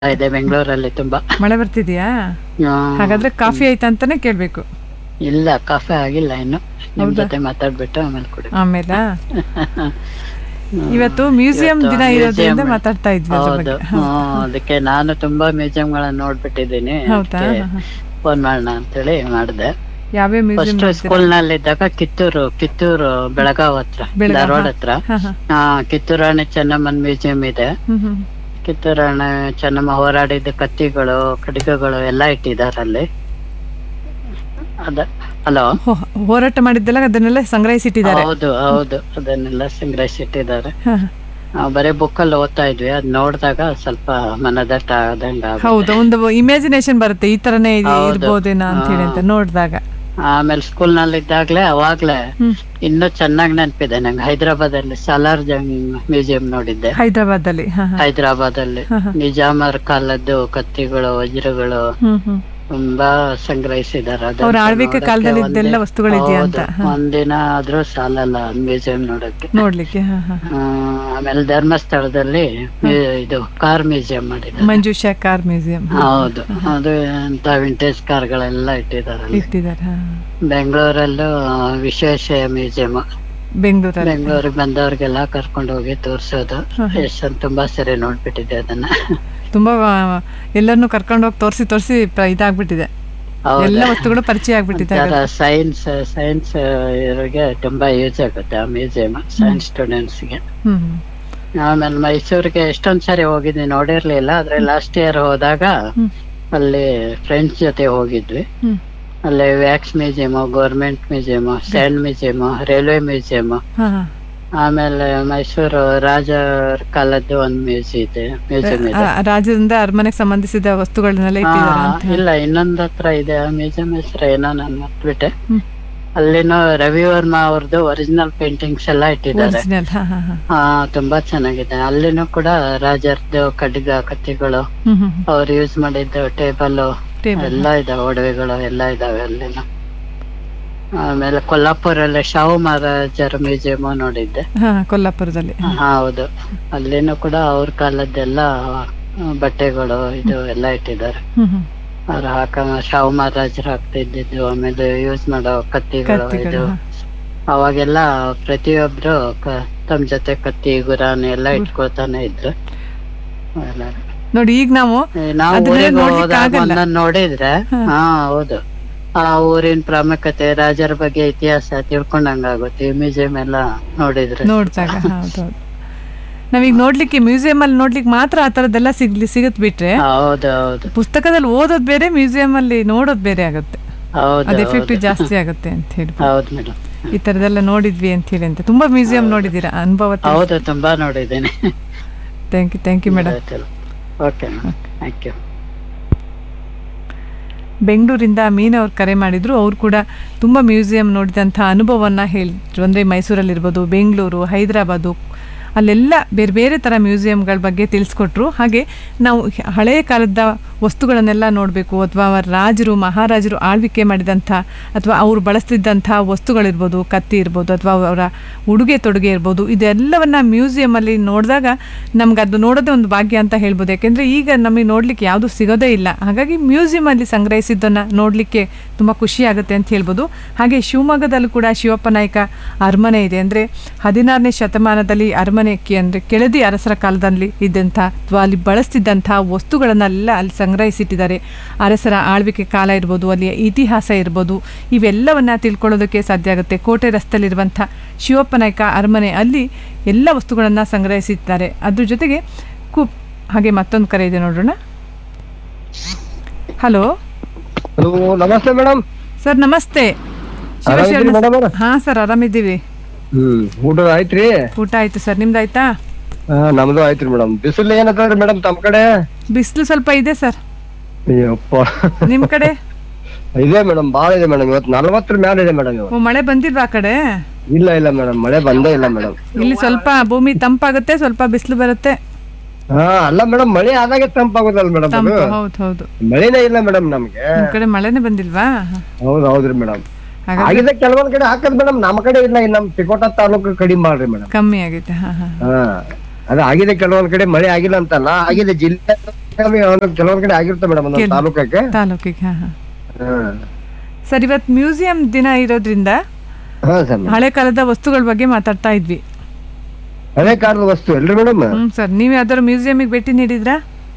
ಇದೆ ಬೆಂಗಳೂರಲ್ಲಿ ತುಂಬಾ ಮಳೆ ಬರ್ತಿದ್ಯಾ ಆ, ಹಾಗಾದ್ರೆ ಕಾಫಿ ಆಯ್ತಾ ಅಂತಾನೆ ಕೇಳ್ಬೇಕು ಇಲ್ಲ ಕಾಫಿ ಆಗಿಲ್ಲ ಇನ್ನು ನಿಮ್ ಹೌದಾ? ಜೊತೆ ಮಾತಾಡ್ಬಿಟ್ಟು ಆಮೇಲೆ ಕುಡಿ ಆಮೇಲೆ ಇವತ್ತು ಮ್ಯೂಸಿಯಂ ಇವತ್ತು ದಿನ ಇರೋದ್ರಿಂದ museum. ಮಾತಾಡ್ತಾ ಇದ್ವಿ ಅದ್ರ ಹೌದು ಬಗ್ಗೆ ಹ್ಮ್, ಅದಕ್ಕೆ ನಾನು ತುಂಬಾ ಮ್ಯೂಸಿಯಂ ಗಳನ್ನ ನೋಡ್ಬಿಟ್ಟಿದ್ದೀನಿ ಹೌದಾ ಹಾ, ಹಾ. ಫೋನ್ ಮಾಡೋಣ ಅಂತೇಳಿ ಮಾಡಿದೆ ಯಾವ್ಯಾವ ಮ್ಯೂಸಿಯಂ ಫಸ್ಟ್ ಸ್ಕೂಲ್ ನಲ್ಲಿ ಇದ್ದಾಗ ಕಿತ್ತೂರು ಕಿತ್ತೂರು ಬೆಳಗಾವ್ ಹತ್ರ ಬೆಳಗಾವ್, ಧಾರವಾಡ ಹಾ. ಹತ್ರ ಹಾ ಹಾ ಆ, ಕಿತ್ತೂರು ರಾಣಿ ಚೆನ್ನಮ್ಮನ್ ಮ್ಯೂಸಿಯಂ ಇದೆ ಹ್ಮ್ ಹ್ಮ್ ಕಿತ್ತೂರು ರಾಣಿ ಚೆನ್ನಮ್ಮ ಹೋರಾಡಿದ ಕತ್ತಿಗಳು ಖಡ್ಗಗಳು ಎಲ್ಲ ಇಟ್ಟಿದ್ದಾರೆ ಅಲ್ಲಿ ಅದ ಹಲೋ ಹೋ- ಹೋರಾಟ ಮಾಡಿದ್ದೆಲ್ಲ ಅದನ್ನೆಲ್ಲ ಸಂಗ್ರಹಿಸಿಟ್ಟಿದ್ದಾರೆ ಹೌದು ಹೌದು ಅದನ್ನೆಲ್ಲ ಸಂಗ್ರಹಿಸಿಟ್ಟಿದ್ದಾರೆ ಹಾ, ಹಾ. ನಾವು ಬರೀ ಬುಕ್ ಅಲ್ಲಿ ಓದ್ತಾ ಇದ್ವಿ ಅದ್ ನೋಡಿದಾಗ ಸ್ವಲ್ಪ ಮನದಟ್ಟ ಆದಂಗ ಆಗುತ್ತೆ. ಹೌದು ಒಂದು ಇಮ್ಯಾಜಿನೇಷನ್ ಬರುತ್ತೆ ಈ ತರನೇ ಇದು ಹೌದು. ಇರ್ಬೋದೇನೋ ಅಂತ ಹೇಳಿ ಅಂತ ನೋಡಿದಾಗ ಆಮೇಲೆ ಸ್ಕೂಲ್ ನಲ್ಲಿ ಇದ್ದಾಗ್ಲೇ ಅವಾಗ್ಲೇ ಹ್ಮ್ ಇನ್ನೂ ಚೆನ್ನಾಗಿ ನೆನಪಿದೆ ನಂಗೆ ಹೈದರಾಬಾದ್ ಅಲ್ಲಿ ಸಲಾರ್ ಜಂಗ್ ಮ್ಯೂಸಿಯಂ ನೋಡಿದ್ದೆ ಹೈದರಾಬಾದ್ ಅಲ್ಲಿ ಹಾ ಹಾ ಹೈದರಾಬಾದ್ ಅಲ್ಲಿ ಹಾ, ಹಾ. ನಿಜಾಮರ ಕಾಲದ್ದು ಕತ್ತಿಗಳು ವಜ್ರಗಳು ಹ್ಮ್ ಹ್ಮ್ ತುಂಬಾ ಸಂಗ್ರಹಿಸಿದಾರೆ ಅದನ್ನ ಅವ್ರ ಆಳ್ವಿಕೆ ನೋಡಕ್ಕೆ ಕಾಲದಲ್ಲಿ ಒಂದೇ- ಇದ್ದೆಲ್ಲ ವಸ್ತುಗಳಿದೆಯಾ ಅಂತ ಹೌದು, ಒಂದಿನ ಆದ್ರೂ ಸಾಲಲ್ಲ ಮ್ಯೂಸಿಯಂ ನೋಡಕ್ಕೆ ನೋಡ್ಲಿಕ್ಕೆ ಹಾ ಹಾ ಆ, ಆಮೇಲೆ ಧರ್ಮಸ್ಥಳದಲ್ಲಿ ಮ್ಯೂ- ಇದು ಕಾರ್ ಮ್ಯೂಸಿಯಂ ಮಾಡಿದ್ದಾರೆ ಮಂಜುಷಾ ಕಾರ್ ಮ್ಯೂಸಿಯಂ ಹೌದು ಅದು ಅಂತ ವಿಂಟೇಜ್ ಕಾರ್ಗಳೆಲ್ಲ ಇಟ್ಟಿದ್ದಾರೆ ಅಲ್ಲಿ. ಇಟ್ಟಿದ್ದಾರೆ ಹಾ ಬೆಂಗಳೂರಲ್ಲೂ ವಿಶೇಷ ಮ್ಯೂಸಿಯಂ ಬೆಂಗಳೂರಲ್ಲಿ ಬೆಂಗಳೂರಿಗೆ ಬಂದವ್ರಿಗೆಲ್ಲ ಕರ್ಕೊಂಡು ಹೋಗಿ ತೋರ್ಸೋದು ಹಾ, ಹಾ. ಎಷ್ಟು ತುಂಬಾ ಸರಿ ನೋಡ್ಬಿಟ್ಟಿದ್ದೆ ಅದನ್ನ ತುಂಬಾ ಎಲ್ಲರನ್ನು ಕರ್ಕೊಂಡು ಹೋಗಿ ತೋರಿಸಿ ತೋರಿಸಿ ಇದಾಗ್ಬಿಟ್ಟಿದೆ ಎಲ್ಲ ವಸ್ತುಗಳು ಪರಿಚಯ ಆಗ್ಬಿಟ್ಟಿದೆ ಸೈನ್ಸ್ ಸೈನ್ಸ್ ಇವರಿಗೆ ತುಂಬಾ ಯೂಸ್ ಆಗುತ್ತೆ ಆ ಮ್ಯೂಸಿಯಂ ಸೈನ್ಸ್ ಸ್ಟೂಡೆಂಟ್ಸ್ಗೆ ಹ್ಮ್ ಹ್ಮ್. ಆಮೇಲೆ ಮೈಸೂರಿಗೆ ಎಷ್ಟೊಂದ್ ಸರಿ ಹೋಗಿದ್ವಿ ನೋಡಿರ್ಲಿಲ್ಲ ಆದ್ರೆ ಲಾಸ್ಟ್ ಇಯರ್ ಹೋದಾಗ ಹ್ಮ್. ಅಲ್ಲಿ ಫ್ರೆಂಡ್ಸ್ ಜೊತೆ ಹೋಗಿದ್ವಿ ಹ್ಮ್ ಅಲ್ಲಿ wax museum government museum sand museum railway museum ಹಾ ಹಾ ಆಮೇಲೆ ಮೈಸೂರು ರಾಜರ ಕಾಲದ್ದು ಒಂದು ಮ್ಯೂಸಿಯಂ ಇದೆ ಮ್ಯೂಸಿಯಂ ಇದೆ ಆ, ರಾಜ್ಯದಿಂದ ಅರಮನೆಗೆ ಸಂಬಂಧಿಸಿದ ವಸ್ತುಗಳನ್ನೆಲ್ಲ ಇಟ್ಟಿದ್ದಾರೆ ಆ, ಅಂತ ಇಲ್ಲ ಇನ್ನೊಂದ್ ಹತ್ರ ಇದೆ ಆ ಮ್ಯೂಸಿಯಂ ಹೆಸರು ಏನೋ ನಾನು ಮರ್ತ್ಬಿಟ್ಟೆ ಹ್ಮ್. ಅಲ್ಲಿನೂ ರವಿ ವರ್ಮಾ ಅವ್ರದ್ದು ಒರಿಜಿನಲ್ ಪೇಂಟಿಂಗ್ಸ್ ಎಲ್ಲ ಇಟ್ಟಿದ್ದಾರೆ ಒರಿಜಿನಲ್ ಹಾ ಹಾ ಹಾ ಹಾ ತುಂಬಾ ಚೆನ್ನಾಗಿದೆ ಅಲ್ಲಿನೂ ಕೂಡ ರಾಜರ್ದು ಖಡ್ಗ ಕತ್ತಿಗಳು ಹ್ಮ್ ಹ್ಮ್ ಅವ್ರು ಯೂಸ್ ಮಾಡಿದ್ದು ಟೇಬಲ್ ಟೇಬಲ್ ಎಲ್ಲ ಇದಾವೆ ಒಡವೆಗಳು ಎಲ್ಲ ಇದಾವೆ ಅಲ್ಲಿನ ಆಮೇಲೆ ಕೊಲ್ಲಾಪುರಲ್ಲಿ ಶಾಹು ಮಹಾರಾಜರ ಮ್ಯೂಸಿಯಂ ನೋಡಿದ್ದೆ ಹಾ ಕೊಲ್ಲಾಪುರದಲ್ಲಿ ಹಾ, ಹೌದು ಅಲ್ಲಿನೂ ಕೂಡ ಅವ್ರ ಕಾಲದ್ದೆಲ್ಲ ಆ, ಬಟ್ಟೆಗಳು ಇದು ಎಲ್ಲ ಇಟ್ಟಿದ್ದಾರೆ ಹ್ಮ್ ಹ್ಮ್ ಅವ್ರು ಹಾಕ ಶಾಹು ಮಹಾರಾಜರು ಹಾಕ್ತಿದ್ದು ಆಮೇಲೆ ಯೂಸ್ ಮಾಡೋ ಕತ್ತಿಗಳು ಕತ್ತಿಗಳು, ಇದು ಹಾ. ಅವಾಗೆಲ್ಲ ಪ್ರತಿಯೊಬ್ರು ಕ- ತಮ್ಮ ಜೊತೆ ಕತ್ತಿ ಗುರಾಣಿ ಎಲ್ಲ ಇಟ್ಕೊಳ್ತಾನೆ ಇದ್ರು ಅವೆಲ್ಲ. ನೋಡಿ ಈಗ ನಾವು ಏ, ನಾವು ಅದನ್ನೆಲ್ಲ ಊರಿಗೆ ನೋಡ್ಲಿಕ್ಕೆ ಹೋದಾಗ ಆಗಲ್ಲ. ಒಂದೊಂದ್ ನೋಡಿದ್ರೆ ಹಾ ಹೌದು ಆ ಊರಿನ ಪ್ರಾಮುಖ್ಯತೆ ರಾಜರ ಬಗ್ಗೆ ಇತಿಹಾಸ ತಿಳ್ಕೊಂಡಂಗ ಆಗುತ್ತೆ ಈ ಮ್ಯೂಸಿಯಂ ಎಲ್ಲ ನೋಡಿದ್ರೆ ನೋಡಿದಾಗ ಹೌದೌದು ನಾವೀಗ ನೋಡ್ಲಿಕ್ಕೆ ಮ್ಯೂಸಿಯಂ ಅಲ್ಲಿ ನೋಡ್ಲಿಕ್ಕೆ ಮಾತ್ರ ಆ ತರದ್ದೆಲ್ಲ ಸಿಗ್ಲಿ ಸಿಗತ್ ಬಿಟ್ರೆ ಹೌದು ಹೌದು ಪುಸ್ತಕದಲ್ಲಿ ಓದೋದ್ ಬೇರೆ ಮ್ಯೂಸಿಯಂ ಅಲ್ಲಿ ನೋಡೋದ್ ಬೇರೆ ಆಗುತ್ತೆ ಹೌದು ಅದ್ ಎಫೆಕ್ಟ್ ಹೌದು. ಜಾಸ್ತಿ ಆಗುತ್ತೆ ಅಂತ ಹೇಳಿ ಹೌದು ಮೇಡಮ್ ಈ ತರದೆಲ್ಲ ನೋಡಿದ್ವಿ ಅಂತ ಹೇಳಿ ಅಂತ ತುಂಬಾ ಮ್ಯೂಸಿಯಂ ನೋಡಿದೀರಾ ಅನುಭವ ಹೌದು ತುಂಬಾ ನೋಡಿದ್ದೇನೆ thank you thank you madam okay thank you ಬೆಂಗಳೂರಿಂದ ಮೀನ್ ಅವ್ರು ಕರೆ ಮಾಡಿದ್ರು ಅವ್ರು ಕೂಡ ತುಂಬ ಮ್ಯೂಸಿಯಂ ನೋಡಿದಂಥ ಅನುಭವವನ್ನು ಹೇಳಿದ್ರು ಅಂದರೆ ಮೈಸೂರಲ್ಲಿರ್ಬೋದು ಬೆಂಗಳೂರು ಹೈದರಾಬಾದು ಅಲ್ಲೆಲ್ಲ ಬೇರೆ ಬೇರೆ ಥರ ಮ್ಯೂಸಿಯಂಗಳ ಬಗ್ಗೆ ತಿಳಿಸ್ಕೊಟ್ರು ಹಾಗೆ ನಾವು ಹ- ಹಳೆಯ ಕಾಲದ ವಸ್ತುಗಳನ್ನೆಲ್ಲ ನೋಡಬೇಕು ಅಥವಾ ಅವರ ರಾಜರು ಮಹಾರಾಜರು ಆಳ್ವಿಕೆ ಮಾಡಿದಂಥ ಅಥವಾ ಅವರು ಬಳಸ್ತಿದ್ದಂಥ ವಸ್ತುಗಳಿರ್ಬೋದು ಕತ್ತಿ ಇರ್ಬೋದು ಅಥವಾ ಅವರ ಉಡುಗೆ ತೊಡುಗೆ ಇರ್ಬೋದು ಇದೆಲ್ಲವನ್ನು ಮ್ಯೂಸಿಯಮಲ್ಲಿ ನೋಡಿದಾಗ ನಮ್ಗೆ ಅದು ನೋಡೋದೇ ಒಂದು ಭಾಗ್ಯ ಅಂತ ಹೇಳ್ಬೋದು ಯಾಕೆಂದರೆ ಈಗ ನಮಗೆ ನೋಡಲಿಕ್ಕೆ ಯಾವುದು ಸಿಗೋದೇ ಇಲ್ಲ ಹಾಗಾಗಿ ಮ್ಯೂಸಿಯಮಲ್ಲಿ ಸಂಗ್ರಹಿಸಿದ್ದನ್ನು ನೋಡಲಿಕ್ಕೆ ತುಂಬ ಖುಷಿ ಆಗುತ್ತೆ ಅಂತ ಹೇಳ್ಬೋದು ಹಾಗೆ ಶಿವಮೊಗ್ಗದಲ್ಲೂ ಕೂಡ ಶಿವಪ್ಪ ನಾಯಕ ಅರಮನೆ ಇದೆ ಅಂದರೆ ಹದಿನಾರನೇ ಶತಮಾನದಲ್ಲಿ ಅರಮನೆಕ್ಕೆ ಅಂದರೆ ಕೆಳದಿ ಅರಸರ ಕಾಲದಲ್ಲಿ ಇದ್ದಂಥ ಅಥವಾ ಅಲ್ಲಿ ಬಳಸ್ತಿದ್ದಂಥ ವಸ್ತುಗಳನ್ನೆಲ್ಲ ಅಲ್ಲಿ ಸಂಗ್ರಹಿಸಿಟ್ಟಿದ್ದಾರೆ ಅರಸರ ಆಳ್ವಿಕೆ ಕಾಲ ಇರ್ಬೋದು ಅಲ್ಲಿಯ ಇತಿಹಾಸ ಇರ್ಬೋದು ಇವೆಲ್ಲವನ್ನ ತಿಳ್ಕೊಳ್ಳೋದಕ್ಕೆ ಸಾಧ್ಯ ಆಗುತ್ತೆ ಕೋಟೆ ರಸ್ತೆಯಲ್ಲಿರುವಂಥ ಶಿವಪ್ಪ ನಾಯಕ ಅರಮನೆ ಅಲ್ಲಿ ಎಲ್ಲ ವಸ್ತುಗಳನ್ನು ಸಂಗ್ರಹಿಸಿದ್ದಾರೆ ಅದ್ರ ಜೊತೆಗೆ ಕು ಹಾಗೆ ಮತ್ತೊಂದು ಕರೆ ಇದೆ ನೋಡೋಣ ಹಲೋ ಹಲೋ ನಮಸ್ತೆ ಮೇಡಮ್ ಸರ್ ನಮಸ್ತೆ ಆರಾಮಿದ್ದೀರಿ madam ಅವ್ರೆ? ಹಾಂ ಸರ್ ಆರಾಮಿದ್ದೀವಿ ಹ್ಮ್ ಊಟ ಆಯ್ತ್ರಿ ಊಟ ಆಯ್ತು ಸರ್ ನಿಮ್ದಾಯ್ತಾ ಹಾ ನಮ್ದು ಆಯ್ತ್ರಿ ಮೇಡಮ್ ಬಿಸಿಲು ಏನತ್ತದ್ರಿ ಮೇಡಮ್ ತಮ್ಮ ಕಡೆ ಬಿಸಿಲು ಸ್ವಲ್ಪ ಇದೆ ಸರ್ ಅಯ್ಯಪ್ಪ ನಿಮ್ಮ ಕಡೆ ಇದೆ ಮೇಡಮ್ ಬಾಳ ಇದೆ ಮೇಡಮ್ ಇವತ್ತು ನಲ್ವತ್ತರ ಮ್ಯಾಲ ಇದೆ ಮೇಡಮ್ ಇವತ್ತು ಓ ಮಳೆ ಬಂದಿಲ್ವಾ ಆ ಕಡೆ ಇಲ್ಲ ಇಲ್ಲ ಮೇಡಮ್ ಮಳೆ ಬಂದೇ ಇಲ್ಲ ಮೇಡಮ್ ಇಲ್ಲಿ ಸ್ವಲ್ಪ ಭೂಮಿ ತಂಪಾಗುತ್ತೆ ಸ್ವಲ್ಪ ಬಿಸಿಲು ಬರುತ್ತೆ ಹಾ ಅಲ್ಲ ಮೇಡಮ್ ಮಳೆ ಆದಾಗೆ ತಂಪಾಗೋದಲ್ಲ ಮೇಡಮ್ ಅದು ತಂಪು ಹೌದು ಹೌದು ಮಳೆನೇ ಇಲ್ಲ ಮೇಡಮ್ ನಮ್ಗೆ ನಿಮ್ ಕಡೆ ಮಳೆನೇ ಬಂದಿಲ್ವಾ ಹೌದ್ ಹೌದ್ರಿ ಮೇಡಮ್ ಹಾಗಾದ್ರೆ ಆಗಿದೆ ಕೆಲವೊಂದ್ ಕಡೆ ಹಾಕದ್ ಮೇಡಮ್ ನಮ್ಮ ಕಡೆ ಇಲ್ಲ ಇಲ್ಲಿ ನಮ್ ತಿಕೋಟ ತಾಲೂಕು ಕಡಿಮೆ ಮಾಡ್ರಿ ಮೇಡಮ್ ಕಮ್ಮಿ ಆಗೈತೆ ಹಾ ಹಾ ಹಾ ಅದು ಆಗಿದೆ ಕೆಲವೊಂದ್ ಕಡೆ ಮಳೆ ಆಗಿಲ್ಲ ಅಂತಲ್ಲ ಆಗಿದೆ ಜಿಲ್ಲೆ ಕಮ್ಮಿ ಒಂದೊಂದ್ ಕೆಲವೊಂದ್ ಕಡೆ ಆಗಿರುತ್ತೆ ಮೇಡಮ್ ಒಂದೊಂದು ಕೆಲ್- ತಾಲೂಕಕ್ಕೆ ತಾಲೂಕಿಗೆ ಹಾಂ ಹಾಂ ಹ್ಮ್. ಸರ್ ಇವತ್ತು ಮ್ಯೂಸಿಯಂ ದಿನ ಇರೋದ್ರಿಂದ ಹಾ ಸರ್ ಹಳೆ ಕಾಲದ ವಸ್ತುಗಳ ಬಗ್ಗೆ ಮಾತಾಡ್ತಾ ಇದ್ವಿ ಹಳೆ ಕಾಲದ ವಸ್ತು ಅಲ್ರಿ ಮೇಡಮ್ ಹ್ಞೂ ಸರ್ ನೀವು ಯಾವ್ದಾದ್ರು ಮ್ಯೂಸಿಯಮಿಗೆ ಭೇಟಿ ನೀಡಿದ್ರಾ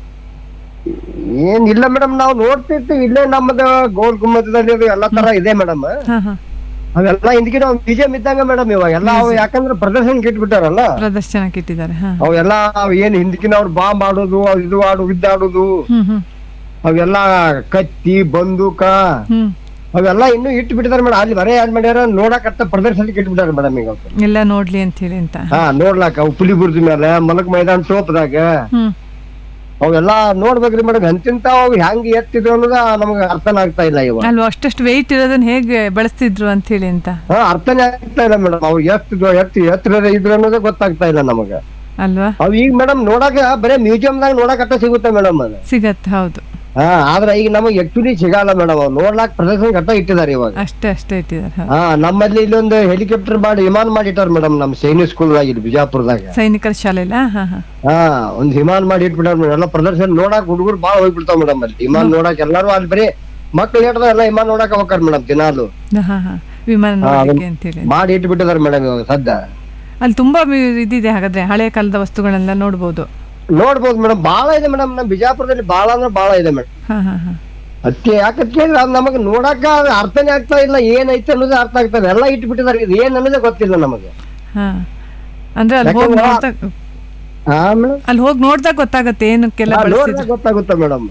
ಏನ್ ಇಲ್ಲ ಮೇಡಮ್ ನಾವು ನೋಡ್ತಿರ್ತೀವಿ ಇಲ್ಲೇ ನಮ್ಮದು ಗೋಲ್ ಗುಮ್ಮಟದಲ್ಲಿ ಅದು ಎಲ್ಲಾ ತರ ಇದೆ ಮೇಡಮ್ ಹಾಂ ಹಾಂ ಅವೆಲ್ಲ ಹಿಂದಕ್ಕೆ ನಾವು ಮ್ಯೂಸಿಯಂ ಇದ್ದಂಗ ಮೇಡಮ್ ಇವಾಗ ಎಲ್ಲ ಅವು ಯಾಕಂದ್ರೆ ಪ್ರದರ್ಶನಕ್ಕೆ ಇಟ್ಬಿಟ್ಟಾರಲ್ಲ ಪ್ರದರ್ಶನಕ್ಕೆ ಇಟ್ಟಿದ್ದಾರೆ ಹಾಂ ಅವೆಲ್ಲ ಅವ್ ಏನ್ ಹಿಂದಕಿನ ಅವ್ರು ಬಾಂಬ್ ಆಡೋದು ಅವ್ ಇದು ಆಡು ಇದ್ದಾಡೋದು ಹ್ಞೂ ಹ್ಞೂ ಅವೆಲ್ಲ ಕತ್ತಿ ಬಂದೂಕ ಹ್ಞೂ ಅವೆಲ್ಲ ಇನ್ನೂ ಇಟ್ಟು ಬಿಟ್ಟಿದಾರೆ ಮೇಡಮ್ ಅಲ್ಲಿ ಬರೇ ಏನ್ ಮಾಡ್ಯಾರ ನೋಡಕ್ ಅಷ್ಟ ಪ್ರದರ್ಶನಕ್ಕೆ ಇಟ್ಬಿಟ್ಟಾರೆ ಮೇಡಮ್ ಈಗ ಅವ್ರು. ಎಲ್ಲ ನೋಡ್ಲಿ ಅಂತ ಹೇಳಿ ಅಂತ ಹಾ ನೋಡ್ಲಾಕ ಅವು ಪುಲಿ ಬುರ್ಜ್ ಮೇಲೆ ಮಲಕ್ ಮೈದಾನ ಟೋಪ್ದಾಗ ಹ್ಮ್ ಅವೆಲ್ಲ ನೋಡ್ಬೇಕ್ರಿ ಮೇಡಮ್ ಎಂತಿಂತ ಅವು ಹೆಂಗ್ ಎತ್ತಿದ್ರು ಅನ್ನೋದ ನಮ್ಗೆ ಅರ್ಥನೇ ಆಗ್ತಾ ಇಲ್ಲ ಇವಾಗ ಅಲ್ವಾ ಅಷ್ಟಷ್ಟು ವೆಯ್ಟ್ ಇರೋದನ್ನ ಹೇಗೆ ಬಳಸ್ತಿದ್ರು ಅಂತ ಹೇಳಿ ಅಂತ ಹಾ ಅರ್ಥನೇ ಆಗ್ತಾ ಇಲ್ಲ ಮೇಡಮ್ ಅವು ಎಷ್ಟು ಎತ್ತು ಎತ್ತರ ಇದ್ರು ಅನ್ನೋದೇ ಗೊತ್ತಾಗ್ತಾ ಇಲ್ಲ ನಮಗ ಅಲ್ವಾ ಅವ್ ಈಗ ಮೇಡಮ್ ನೋಡಾಕ ಬರೇ ಮ್ಯೂಸಿಯಂದಾಗ ನೋಡಕ್ ಅಷ್ಟ ಸಿಗುತ್ತೆ ಮೇಡಮ್ ಅದು ಸಿಗತ್ತೆ ಹೌದು ಹಾ ಆದ್ರೆ ಈಗ ನಮಗೆ ಆಕ್ಚುಲಿ ಸಿಗಲ್ಲ ಮೇಡಮ್ ಅವ್ ನೋಡ್ಲಾಕ್ ಪ್ರದರ್ಶನ ಕಟ್ಟ ಇಟ್ಟಿದ್ದಾರೆ ಇವಾಗ ಅಷ್ಟೇ ಅಷ್ಟೇ ಇಟ್ಟಿದ್ದಾರೆ ಹೌದು. ಹಾ ನಮ್ಮಲ್ಲಿ ಇಲ್ಲೊಂದು ಹೆಲಿಕಾಪ್ಟರ್ ಮಾಡಿ ವಿಮಾನ ಮಾಡಿಟ್ಟಾರ ಮೇಡಮ್ ನಮ್ ಸೈನಿಕ್ ಸ್ಕೂಲ್ದಾಗ ಇಲ್ಲಿ ಬಿಜಾಪುರದಾಗ ಸೈನಿಕರ ಶಾಲೆಲ್ಲ ಹಾ ಹಾ ಹಾ ಒಂದ್ ವಿಮಾನ ಮಾಡಿ ಇಟ್ಬಿಟ್ಟಾರ ಮೇಡಮ್ ಎಲ್ಲ ಪ್ರದರ್ಶನ ನೋಡಾಕ್ ಹುಡುಗರು ಬಾಳ ಹೋಗ್ಬಿಡ್ತಾವ ಮೇಡಮ್ ಅಲ್ಲಿ ವಿಮಾನ ನೋಡಾಕ್ ಎಲ್ಲಾರು ಅಲ್ಲಿ ಬರೀ ಮಕ್ಳು ಹೇಳ್ದ ಎಲ್ಲ ವಿಮಾನ ನೋಡಾಕ ಹೋಗ್ತಾರ ಮೇಡಮ್ ದಿನಾಲು ಹಾ ಹಾ ವಿಮಾನ ನೋಡ್ಲಿಕ್ಕೆ ಅಂತ ಹೇಳಿ ಮಾಡಿ ಇಟ್ಬಿಟ್ಟಿದಾರೆ ಮೇಡಮ್ ಇವಾಗ ಸದ್ಯ ಅಲ್ಲಿ ತುಂಬಾ ಮ್ಯೂ- ಇದಿದೆ ಹಾಗಾದ್ರೆ ಹಳೆ ಕಾಲದ ವಸ್ತುಗಳನ್ನೆಲ್ಲ ನೋಡ್ಬೋದು ನೋಡ್ಬೋದು ಮೇಡಮ್ ಬಾಳ ಇದೆ ಮೇಡಮ್ ನಮ್ ಬಿಜಾಪುರದಲ್ಲಿ ಬಾಳ ಅಂದ್ರೆ ಬಾಳ ಇದೆ ಮೇಡಮ್ ಹಾ ಹಾ ಹಾ ಅದಕ್ಕೆ ಯಾಕಂತ ಕೇಳಿದ್ರೆ ಅದು ನಮಗೆ ನೋಡಾಕ ಅದು ಅರ್ಥನೇ ಆಗ್ತಾ ಇಲ್ಲ ಏನೈತೆ ಅನ್ನೋದು ಅರ್ಥ ಆಗ್ತಾ ಇಲ್ಲ ಎಲ್ಲ ಇಟ್ಬಿಟ್ಟಿದ್ದಾರೆ ಇದು ಏನ್ ಅನ್ನೋದೇ ಗೊತ್ತಿಲ್ಲ ನಮಗೆ ಹಾ ಅಂದ್ರೆ ಅಲ್ಲಿ ಹೋಗಿ ಯಾಕಂದ್ರೆ- ನೋಡ್ದಾಗ ಹಾ ಮೇಡಮ್ ಅಲ್ಲಿ ಹೋಗಿ ನೋಡ್ದಾಗ ಗೊತ್ತಾಗತ್ತೆ ಏನಕ್ಕೆಲ್ಲ ಬಳಸಿದ್ರು ಗೊತ್ತಾಗುತ್ತೆ ಮೇಡಮ್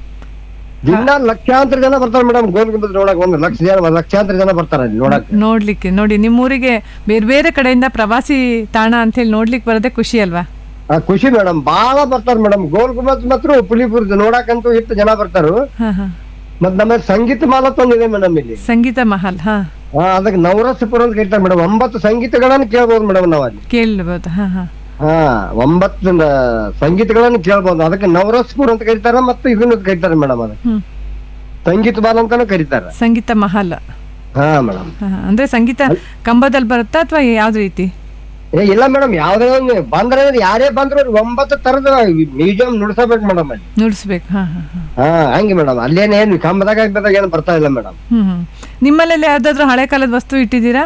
ದಿನ ಲಕ್ಷಾಂತರ ಜನ ಬರ್ತಾರೆ ಮೇಡಮ್ ಗೋಲ್ ಗುಂಬದ್ ನೋಡಕ್ ಒಂದು ಲಕ್ಷ ಜನ ಲಕ್ಷಾಂತರ ಜನ ಬರ್ತಾರೆ ಅಲ್ಲಿ ನೋಡಕ್ ನೋಡ್ಲಿಕ್ಕೆ ನೋಡಿ ನಿಮ್ಮೂರಿಗೆ ಬೇರೆ ಬೇರೆ ಕಡೆಯಿಂದ ಪ್ರವಾಸಿ ತಾಣ ಅಂತ ಹೇಳಿ ನೋಡ್ಲಿಕ್ಕೆ ಬರೋದೇ ಖುಷಿ ಅಲ್ವಾ ಆ, ಖುಷಿ ಮೇಡಮ್ ಬಾಳ ಬರ್ತಾರ ಮೇಡಮ್ ಗೋಲ್ ಗುಂಬದ್ ಮಾತ್ರ ಪುಲಿಪುರ್ ನೋಡಕ್ಕಂತೂ ಎಷ್ಟು ಜನ ಬರ್ತಾರು ಹಾ ಹಾ ಮತ್ ನಮ್ಮ ಸಂಗೀತ ಮಾಲತ್ ಒಂದಿದೆ ಮೇಡಮ್ ಇಲ್ಲಿ ಸಂಗೀತ ಮಹಲ್ ಹಾ ಹಾ ಅದಕ್ಕೆ ನವರಸಪುರ ಅಂತ ಕರೀತಾರೆ ಮೇಡಮ್ ಒಂಬತ್ತು ಸಂಗೀತಗಳನ್ನ ಕೇಳ್ಬೋದು ಮೇಡಮ್ ನಾವ್ ಅಲ್ಲಿ ಕೇಳ್ಬೋದು ಹಾ ಹಾ ಹಾ ಒಂಬತ್ತು ನ- ಸಂಗೀತಗಳನ್ನು ಕೇಳ್ಬೋದು ಅದಕ್ಕೆ ನವರಸ್ಪುರ್ ಅಂತ ಕರೀತಾರ ಮತ್ತು ಇದನ್ನ ಕರೀತಾರೆ ಮೇಡಮ್ ಅದಕ್ಕೆ ಹ್ಮ್ ಸಂಗೀತ ಬಾಲ್ ಅಂತಾನು ಕರೀತಾರ ಸಂಗೀತ ಮಹಲ್ ಹಾ ಮೇಡಮ್ ಹಾ, ಅಂದ್ರೆ ಸಂಗೀತ ಕಂಬದಲ್ಲಿ ಬರುತ್ತಾ ಅಥವಾ ಯಾವ್ದು ರೀತಿ ಏ ಇಲ್ಲ ಮೇಡಮ್ ಯಾವ್ದೇ ಒಂದು ಬಂದ್ರೆ ಯಾರೇ ಬಂದ್ರು ಅವ್ರಿಗೆ ಒಂಬತ್ತು ತರದ ಮ್ಯೂಸಿಯಂ ನುಡ್ಸಬೇಕು ಮೇಡಮ್ ಅಲ್ಲಿ ನುಡಿಸ್ಬೇಕು ಹಾ ಹಾ ಹಾ ಹಾ ಹಂಗೆ ಮೇಡಮ್ ಅಲ್ಲೇನೇನ್ ಕಂಬದಾಗ ಆಗ್ತದಾಗ ಏನು ಬರ್ತಾ ಇಲ್ಲ ಮೇಡಮ್ ಹ್ಮ್ ಹ್ಮ್ ನಿಮ್ಮಲ್ಲೆಲ್ಲ ಯಾವ್ದಾದ್ರು ಹಳೆ ಕಾಲದ ವಸ್ತು ಇಟ್ಟಿದ್ದೀರಾ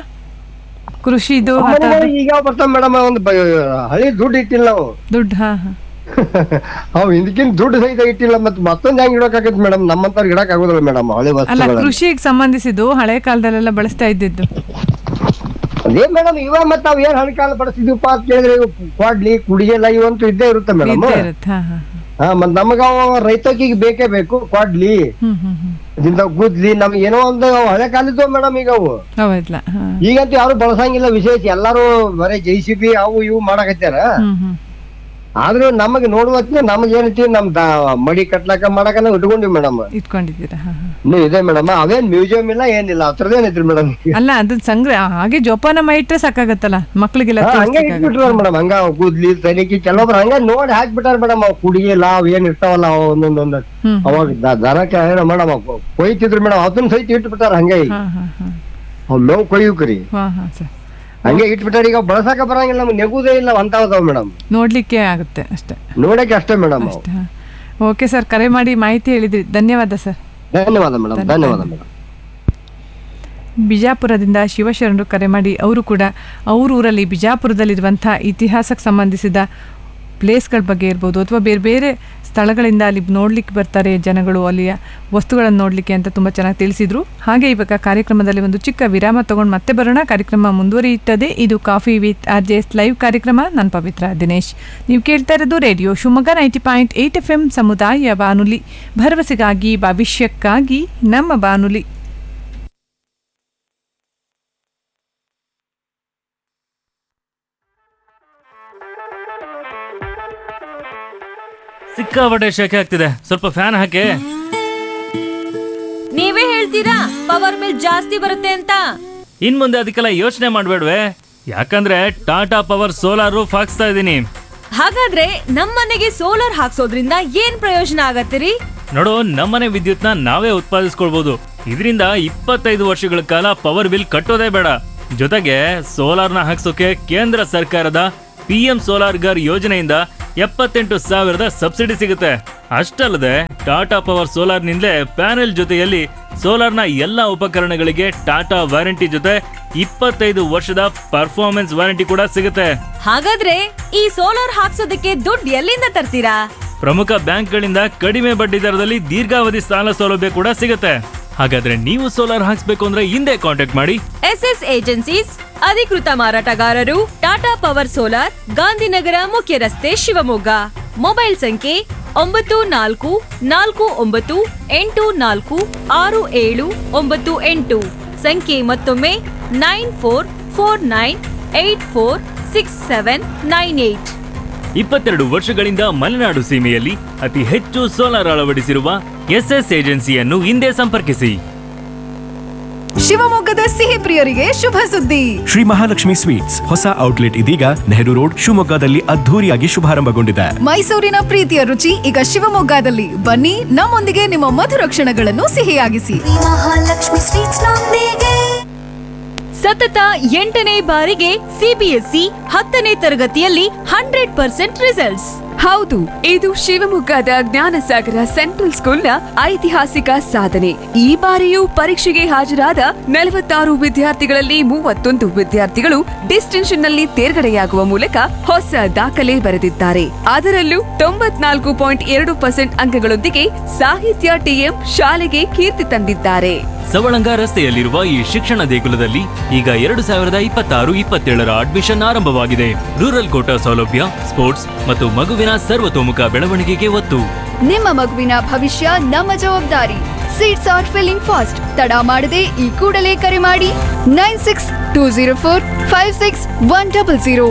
ಕೃಷಿದು ಅಥವಾ ಈಗ ಯಾವ ಬರ್ತಾವ ಮೇಡಮ್ ಒಂದು ಬ- ಹಳಿ ದುಡ್ಡು ಇಟ್ಟಿಲ್ಲ ನಾವು ದುಡ್ಡು ಹಾ ಹಾ ಅವ್ ಇದಕ್ಕಿಂತ ದುಡ್ಡು ಸಹಿತ ಇಟ್ಟಿಲ್ಲ ಮತ್ತೆ ಮತ್ತೊಂದ್ ಹೆಂಗ್ ಇಡೋಕಾಗತ್ತೆ ಮೇಡಮ್ ನಮ್ಮಂತವ್ರಿಗೆ ಇಡಕ್ ಆಗೋದಿಲ್ಲ ಮೇಡಮ್ ಹಳೆ ಅಲ್ಲ ವಸ್ತುಗಳು ಕೃಷಿಗೆ ಸಂಬಂಧಿಸಿದ್ದು ಹಳೆ ಕಾಲದಲ್ಲೆಲ್ಲ ಬಳಸ್ತಾ ಇದ್ದಿದ್ದು ಅದೇ ಮೇಡಮ್ ಇವಾಗ ಮತ್ತೆ ಅವ್ ಏನ್ ಹಳೆ ಕಾಲ ಪಡಿಸಿದ್ವಪ್ಪ ಅಂತ ಕೇಳಿದ್ರೆ ಇವು ಕೊಡ್ಲಿ ಕುಡಿಯಲ್ಲ ಇವಂತೂ ಇದ್ದೇ ಇರುತ್ತೆ ಮೇಡಮ್ ಇದ್ದೇ ಇರುತ್ತೆ ಹಾ ಹಾ ಹಾ. ಹಾ ಮತ್ ನಮಗ ಅವ ರೈತಕಿಗೆ ಬೇಕೇ ಬೇಕು ಕೊಡ್ಲಿ ಹ್ಮ್ ಹ್ಮ್ ಹ್ಮ್ ಇದಿಂದ ಗುದ್ಲಿ ನಮ್ಗೆ ಏನೋ ಒಂದು ಅವ್ ಹಳೆ ಕಾಲದ್ದು ಮೇಡಮ್ ಈಗ ಅವು ಹೌದಲ್ಲ ಹಾ ಈಗಂತೂ ಯಾರು ಬಳಸಂಗಿಲ್ಲ ವಿಶೇಷ ಎಲ್ಲಾರು ಬರೀ ಜೈ ಸಿ ಬಿ ಅವು ಇವು ಮಾಡಕತ್ಯಾರ ಹ್ಮ್ ಹ್ಮ್ ಆದ್ರೂ ನಮಗ್ ನೋಡುವತ್ನೆ ನಮ್ಗೆ ಏನೈತಿ ನಮ್ ದ- ಮಡಿ ಕಟ್ಲಾಕ ಮಾಡಕನ ಇಟ್ಕೊಂಡಿವಿ ಮೇಡಮ್ ಇಟ್ಕೊಂಡಿದ್ದೀರಾ ಹಾ ಹಾ ಇನ್ನು ಇದೆ ಮೇಡಮ್ ಅವೇನ್ ಮ್ಯೂಸಿಯಂ ಇಲ್ಲ ಏನಿಲ್ಲ ಅತ್ರದೇನೈತ್ರಿ ಮೇಡಮ್ ಅಲ್ಲ ಅದು ಸಂಗ್ರಹ ಹಾಗೆ ಜೋಪಾನ ಮಾಡಿ ಇಟ್ರೆ ಸಾಕಾಗತ್ತಲ್ಲ ಮಕ್ಳಿಗೆಲ್ಲ ಹಂಗೆ ತೋರಿಸ್ಲಿಕ್ಕಾಗತ್ತೆ. ಇಟ್ಬಿಟ್ರ ಮೇಡಮ್ ಹಂಗ ಅವ್ ಕೂದ್ಲಿ ತನಿಖಿ ಕೆಲವೊಬ್ರು ಹಂಗ ನೋಡಿ ಹಾಕ್ಬಿಟ್ಟಾರ ಮೇಡಮ್ ಅವ್ ಕುಡಿಯಿಲ್ಲ ಅವ್ ಏನ್ ಇರ್ತಾವಲ್ಲ ಅವ್ ಒಂದೊಂದೊಂದ್ ಹ್ಮ್ ಅವಾಗ ದ- ದನಕ್ಕೆ ಏನೋ ಮೇಡಮ್ ಕೊಯ್ತಿದ್ರು ಮೇಡಮ್ ಅದನ್ನ ಸಹಿತ ಇಟ್ಬಿಟ್ಟಾರ ಹಂಗೆ ಈಗ. ಹಾ ಹಾ ಹಾ ಅವ್ ಮೇವ್ ಕೊಯ್ಯುಕ್ರಿ ಹಾ ಹಾ ಸರ್ ಹಂಗೆ ಇಟ್ಬಿಟ್ಟಾರ ಈಗ ಬಳಸಕ ಬರಂಗಿಲ್ಲ ನಮ್ಗೆ ನೆಗುದೇ ಇಲ್ಲ ಅಂತಾವದಾವ್ ಮೇಡಮ್ ನೋಡ್ಲಿಕ್ಕೆ ಆಗುತ್ತೆ ಅಷ್ಟೇ ನೋಡಕ್ಕೆ ಅಷ್ಟೇ ಮೇಡಮ್ ಅಷ್ಟೇ ಹಾ ಓಕೆ ಸರ್ ಕರೆ ಮಾಡಿ ಮಾಹಿತಿ ಹೇಳಿದ್ರಿ ಧನ್ಯವಾದ ಸರ್ ಧನ್ಯವಾದ ಮೇಡಮ್ ಧನ್ಯವಾದ ಮೇಡಮ್ ಬಿಜಾಪುರದಿಂದ ಶಿವಶರಣರು ಕರೆ ಮಾಡಿ ಅವರು ಕೂಡ ಅವ್ರ ಊರಲ್ಲಿ ಬಿಜಾಪುರದಲ್ಲಿರುವಂಥ ಇತಿಹಾಸಕ್ಕೆ ಸಂಬಂಧಿಸಿದ ಪ್ಲೇಸ್ಗಳ ಬಗ್ಗೆ ಇರ್ಬೋದು ಅಥವಾ ಬೇರೆ ಬೇರೆ ಸ್ಥಳಗಳಿಂದ ಅಲ್ಲಿ ನೋಡ್ಲಿಕ್ಕೆ ಬರ್ತಾರೆ ಜನಗಳು ಅಲ್ಲಿಯ ವಸ್ತುಗಳನ್ನು ನೋಡಲಿಕ್ಕೆ ಅಂತ ತುಂಬ ಚೆನ್ನಾಗಿ ತಿಳಿಸಿದ್ರು ಹಾಗೆ ಇವಾಗ ಕಾರ್ಯಕ್ರಮದಲ್ಲಿ ಒಂದು ಚಿಕ್ಕ ವಿರಾಮ ತಗೊಂಡು ಮತ್ತೆ ಬರೋಣ ಕಾರ್ಯಕ್ರಮ ಮುಂದುವರಿಯುತ್ತದೆ ಇದು coffee with R J S live ಕಾರ್ಯಕ್ರಮ ನಾನು ಪವಿತ್ರ ದಿನೇಶ್ ನೀವು ಕೇಳ್ತಾ ಇರೋದು radio Shivamogga ninety point eight F M ಸಮುದಾಯ ಬಾನುಲಿ ಭರವಸೆಗಾಗಿ ಭವಿಷ್ಯಕ್ಕಾಗಿ ನಮ್ಮ ಬಾನುಲಿ ಸಿಕ್ಕಾಪಟ್ಟೆ ಶೆಕೆ ಆಗ್ತಿದೆ ಸ್ವಲ್ಪ ಫ್ಯಾನ್ ಹಾಕಿ ನೀವೇ ಹೇಳ್ತೀರಾ ಪವರ್ ಬಿಲ್ ಜಾಸ್ತಿ ಬರುತ್ತೆ ಅಂತ ಇನ್ ಮುಂದೆ ಅದಕ್ಕೆಲ್ಲ ಯೋಚನೆ ಮಾಡ್ಬೇಡ್ವೆ ಯಾಕಂದ್ರೆ ಟಾಟಾ ಪವರ್ ಸೋಲಾರ್ ರೂಫ್ ಹಾಕ್ಸ್ತಾ ಇದ್ದೀನಿ ಹಾಗಾದ್ರೆ ನಮ್ಮನೆಗೆ ಸೋಲಾರ್ ಹಾಕ್ಸೋದ್ರಿಂದ ಏನ್ ಪ್ರಯೋಜನ ಆಗತ್ತಿರಿ ನೋಡು ನಮ್ಮನೆ ವಿದ್ಯುತ್ನ ನಾವೇ ಉತ್ಪಾದಿಸ್ಕೊಳ್ಬಹುದು ಇದರಿಂದ ಇಪ್ಪತ್ತೈದು ವರ್ಷಗಳ ಕಾಲ ಪವರ್ ಬಿಲ್ ಕಟ್ಟೋದೇ ಬೇಡ ಜೊತೆಗೆ ಸೋಲಾರ್ನ ಹಾಕ್ಸೋಕೆ ಕೇಂದ್ರ ಸರ್ಕಾರದ ಪಿ ಎಂ ಸೋಲಾರ್ ಗರ್ ಯೋಜನೆಯಿಂದ ಎಪ್ಪತ್ತೆಂಟು ಸಾವಿರದ ಸಬ್ಸಿಡಿ ಸಿಗುತ್ತೆ ಅಷ್ಟಲ್ಲದೆ ಟಾಟಾ ಪವರ್ ಸೋಲಾರ್ ನಿಂದಲೇ ಪ್ಯಾನೆಲ್ ಜೊತೆಯಲ್ಲಿ ಸೋಲಾರ್ನ ಎಲ್ಲಾ ಉಪಕರಣಗಳಿಗೆ ಟಾಟಾ ವಾರಂಟಿ ಜೊತೆ ಇಪ್ಪತ್ತೈದು ವರ್ಷದ ಪರ್ಫಾರ್ಮೆನ್ಸ್ ವಾರಂಟಿ ಕೂಡ ಸಿಗುತ್ತೆ ಹಾಗಾದ್ರೆ ಈ ಸೋಲಾರ್ ಹಾಕ್ಸೋದಕ್ಕೆ ದುಡ್ಡು ಎಲ್ಲಿಂದ ತರ್ತೀರಾ ಪ್ರಮುಖ ಬ್ಯಾಂಕ್ಗಳಿಂದ ಕಡಿಮೆ ಬಡ್ಡಿ ದರದಲ್ಲಿ ದೀರ್ಘಾವಧಿ ಸಾಲ ಸೌಲಭ್ಯ ಕೂಡ ಸಿಗುತ್ತೆ ಹಾಗಾದ್ರೆ ನೀವು ಸೋಲಾರ್ ಹಾಕ್ಸ್ಬೇಕು ಅಂದ್ರೆ ಹಿಂದೆ ಕಾಂಟ್ಯಾಕ್ಟ್ ಮಾಡಿ ಎಸ್ ಎಸ್ ಏಜೆನ್ಸೀಸ್ ಅಧಿಕೃತ ಮಾರಾಟಗಾರರು ಟಾಟಾ ಪವರ್ ಸೋಲಾರ್ ಗಾಂಧಿನಗರ ಮುಖ್ಯ ರಸ್ತೆ ಶಿವಮೊಗ್ಗ ಮೊಬೈಲ್ ಸಂಖ್ಯೆ ಒಂಬತ್ತು ನಾಲ್ಕು ನಾಲ್ಕು ಒಂಬತ್ತು ಎಂಟು ನಾಲ್ಕು ಆರು ಏಳು ಒಂಬತ್ತು ಎಂಟು ಸಂಖ್ಯೆ ಮತ್ತೊಮ್ಮೆ nine four four nine eight four six seven nine eight ಇಪ್ಪತ್ತೆರಡು ವರ್ಷಗಳಿಂದ ಮಲೆನಾಡು ಸೀಮೆಯಲ್ಲಿ ಅತಿ ಹೆಚ್ಚು ಸೋಲಾರ್ ಅಳವಡಿಸಿರುವ ಎಸ್ಎಸ್ ಏಜೆನ್ಸಿಯನ್ನು ಹಿಂದೆ ಸಂಪರ್ಕಿಸಿ ಶಿವಮೊಗ್ಗದ ಸಿಹಿ ಪ್ರಿಯರಿಗೆ ಶುಭ ಸುದ್ದಿ ಶ್ರೀ ಮಹಾಲಕ್ಷ್ಮಿ ಸ್ವೀಟ್ಸ್ ಹೊಸ ಔಟ್ಲೆಟ್ ಇದೀಗ ನೆಹರು ರೋಡ್ ಶಿವಮೊಗ್ಗದಲ್ಲಿ ಅದ್ಧೂರಿಯಾಗಿ ಶುಭಾರಂಭಗೊಂಡಿದೆ ಮೈಸೂರಿನ ಪ್ರೀತಿಯ ರುಚಿ ಈಗ ಶಿವಮೊಗ್ಗದಲ್ಲಿ ಬನ್ನಿ ನಮ್ಮೊಂದಿಗೆ ನಿಮ್ಮ ಮಧುರ ಕ್ಷಣಗಳನ್ನು ಸಿಹಿಯಾಗಿಸಿ ಮಹಾಲಕ್ಷ್ಮಿ ಸ್ವೀಟ್ಸ್ ನೊಂದಿಗೆ ಸತತ ಎಂಟನೇ ಬಾರಿಗೆ ಸಿಬಿಎಸ್ಇ ಹತ್ತನೇ ತರಗತಿಯಲ್ಲಿ ಹಂಡ್ರೆಡ್ ಪರ್ಸೆಂಟ್ ರಿಸಲ್ಟ್ಸ್ ಹೌದು ಇದು ಶಿವಮೊಗ್ಗದ ಜ್ಞಾನಸಾಗರ ಸೆಂಟ್ರಲ್ ಸ್ಕೂಲ್ನ ಐತಿಹಾಸಿಕ ಸಾಧನೆ ಈ ಬಾರಿಯೂ ಪರೀಕ್ಷೆಗೆ ಹಾಜರಾದ ನಲವತ್ತಾರು ವಿದ್ಯಾರ್ಥಿಗಳಲ್ಲಿ ಮೂವತ್ತೊಂದು ವಿದ್ಯಾರ್ಥಿಗಳು ಡಿಸ್ಟಿಂಕ್ಷನ್ ನಲ್ಲಿ ತೇರ್ಗಡೆಯಾಗುವ ಮೂಲಕ ಹೊಸ ದಾಖಲೆ ಬರೆದಿದ್ದಾರೆ ಅದರಲ್ಲೂ ತೊಂಬತ್ನಾಲ್ಕು ಪಾಯಿಂಟ್ ಎರಡು ಪರ್ಸೆಂಟ್ ಅಂಕಗಳೊಂದಿಗೆ ಸಾಹಿತ್ಯ ಟಿಎಂ ಶಾಲೆಗೆ ಕೀರ್ತಿ ತಂದಿದ್ದಾರೆ ಸವಳಂಗ ರಸ್ತೆಯಲ್ಲಿರುವ ಈ ಶಿಕ್ಷಣ ದೇಗುಲದಲ್ಲಿ ಈಗ ಎರಡು ಸಾವಿರದ ಇಪ್ಪತ್ತಾರು ಇಪ್ಪತ್ತೇಳರ ಅಡ್ಮಿಷನ್ ಆರಂಭವಾಗಿದೆ ರೂರಲ್ ಕೋಟಾ ಸೌಲಭ್ಯ ಸ್ಪೋರ್ಟ್ಸ್ ಮತ್ತು ಮಗುವಿನ ಸರ್ವತೋಮುಖ ಬೆಳವಣಿಗೆಗೆ ಒತ್ತು ನಿಮ್ಮ ಮಗುವಿನ ಭವಿಷ್ಯ ನಮ್ಮ ಜವಾಬ್ದಾರಿ ಸೀಟ್ಸ್ ಆರ್ ಫಿಲ್ಲಿಂಗ್ ಫಾಸ್ಟ್ ತಡ ಮಾಡದೆ ಈ ಕೂಡಲೇ ಕರೆ ಮಾಡಿ nine six two zero four five six one double zero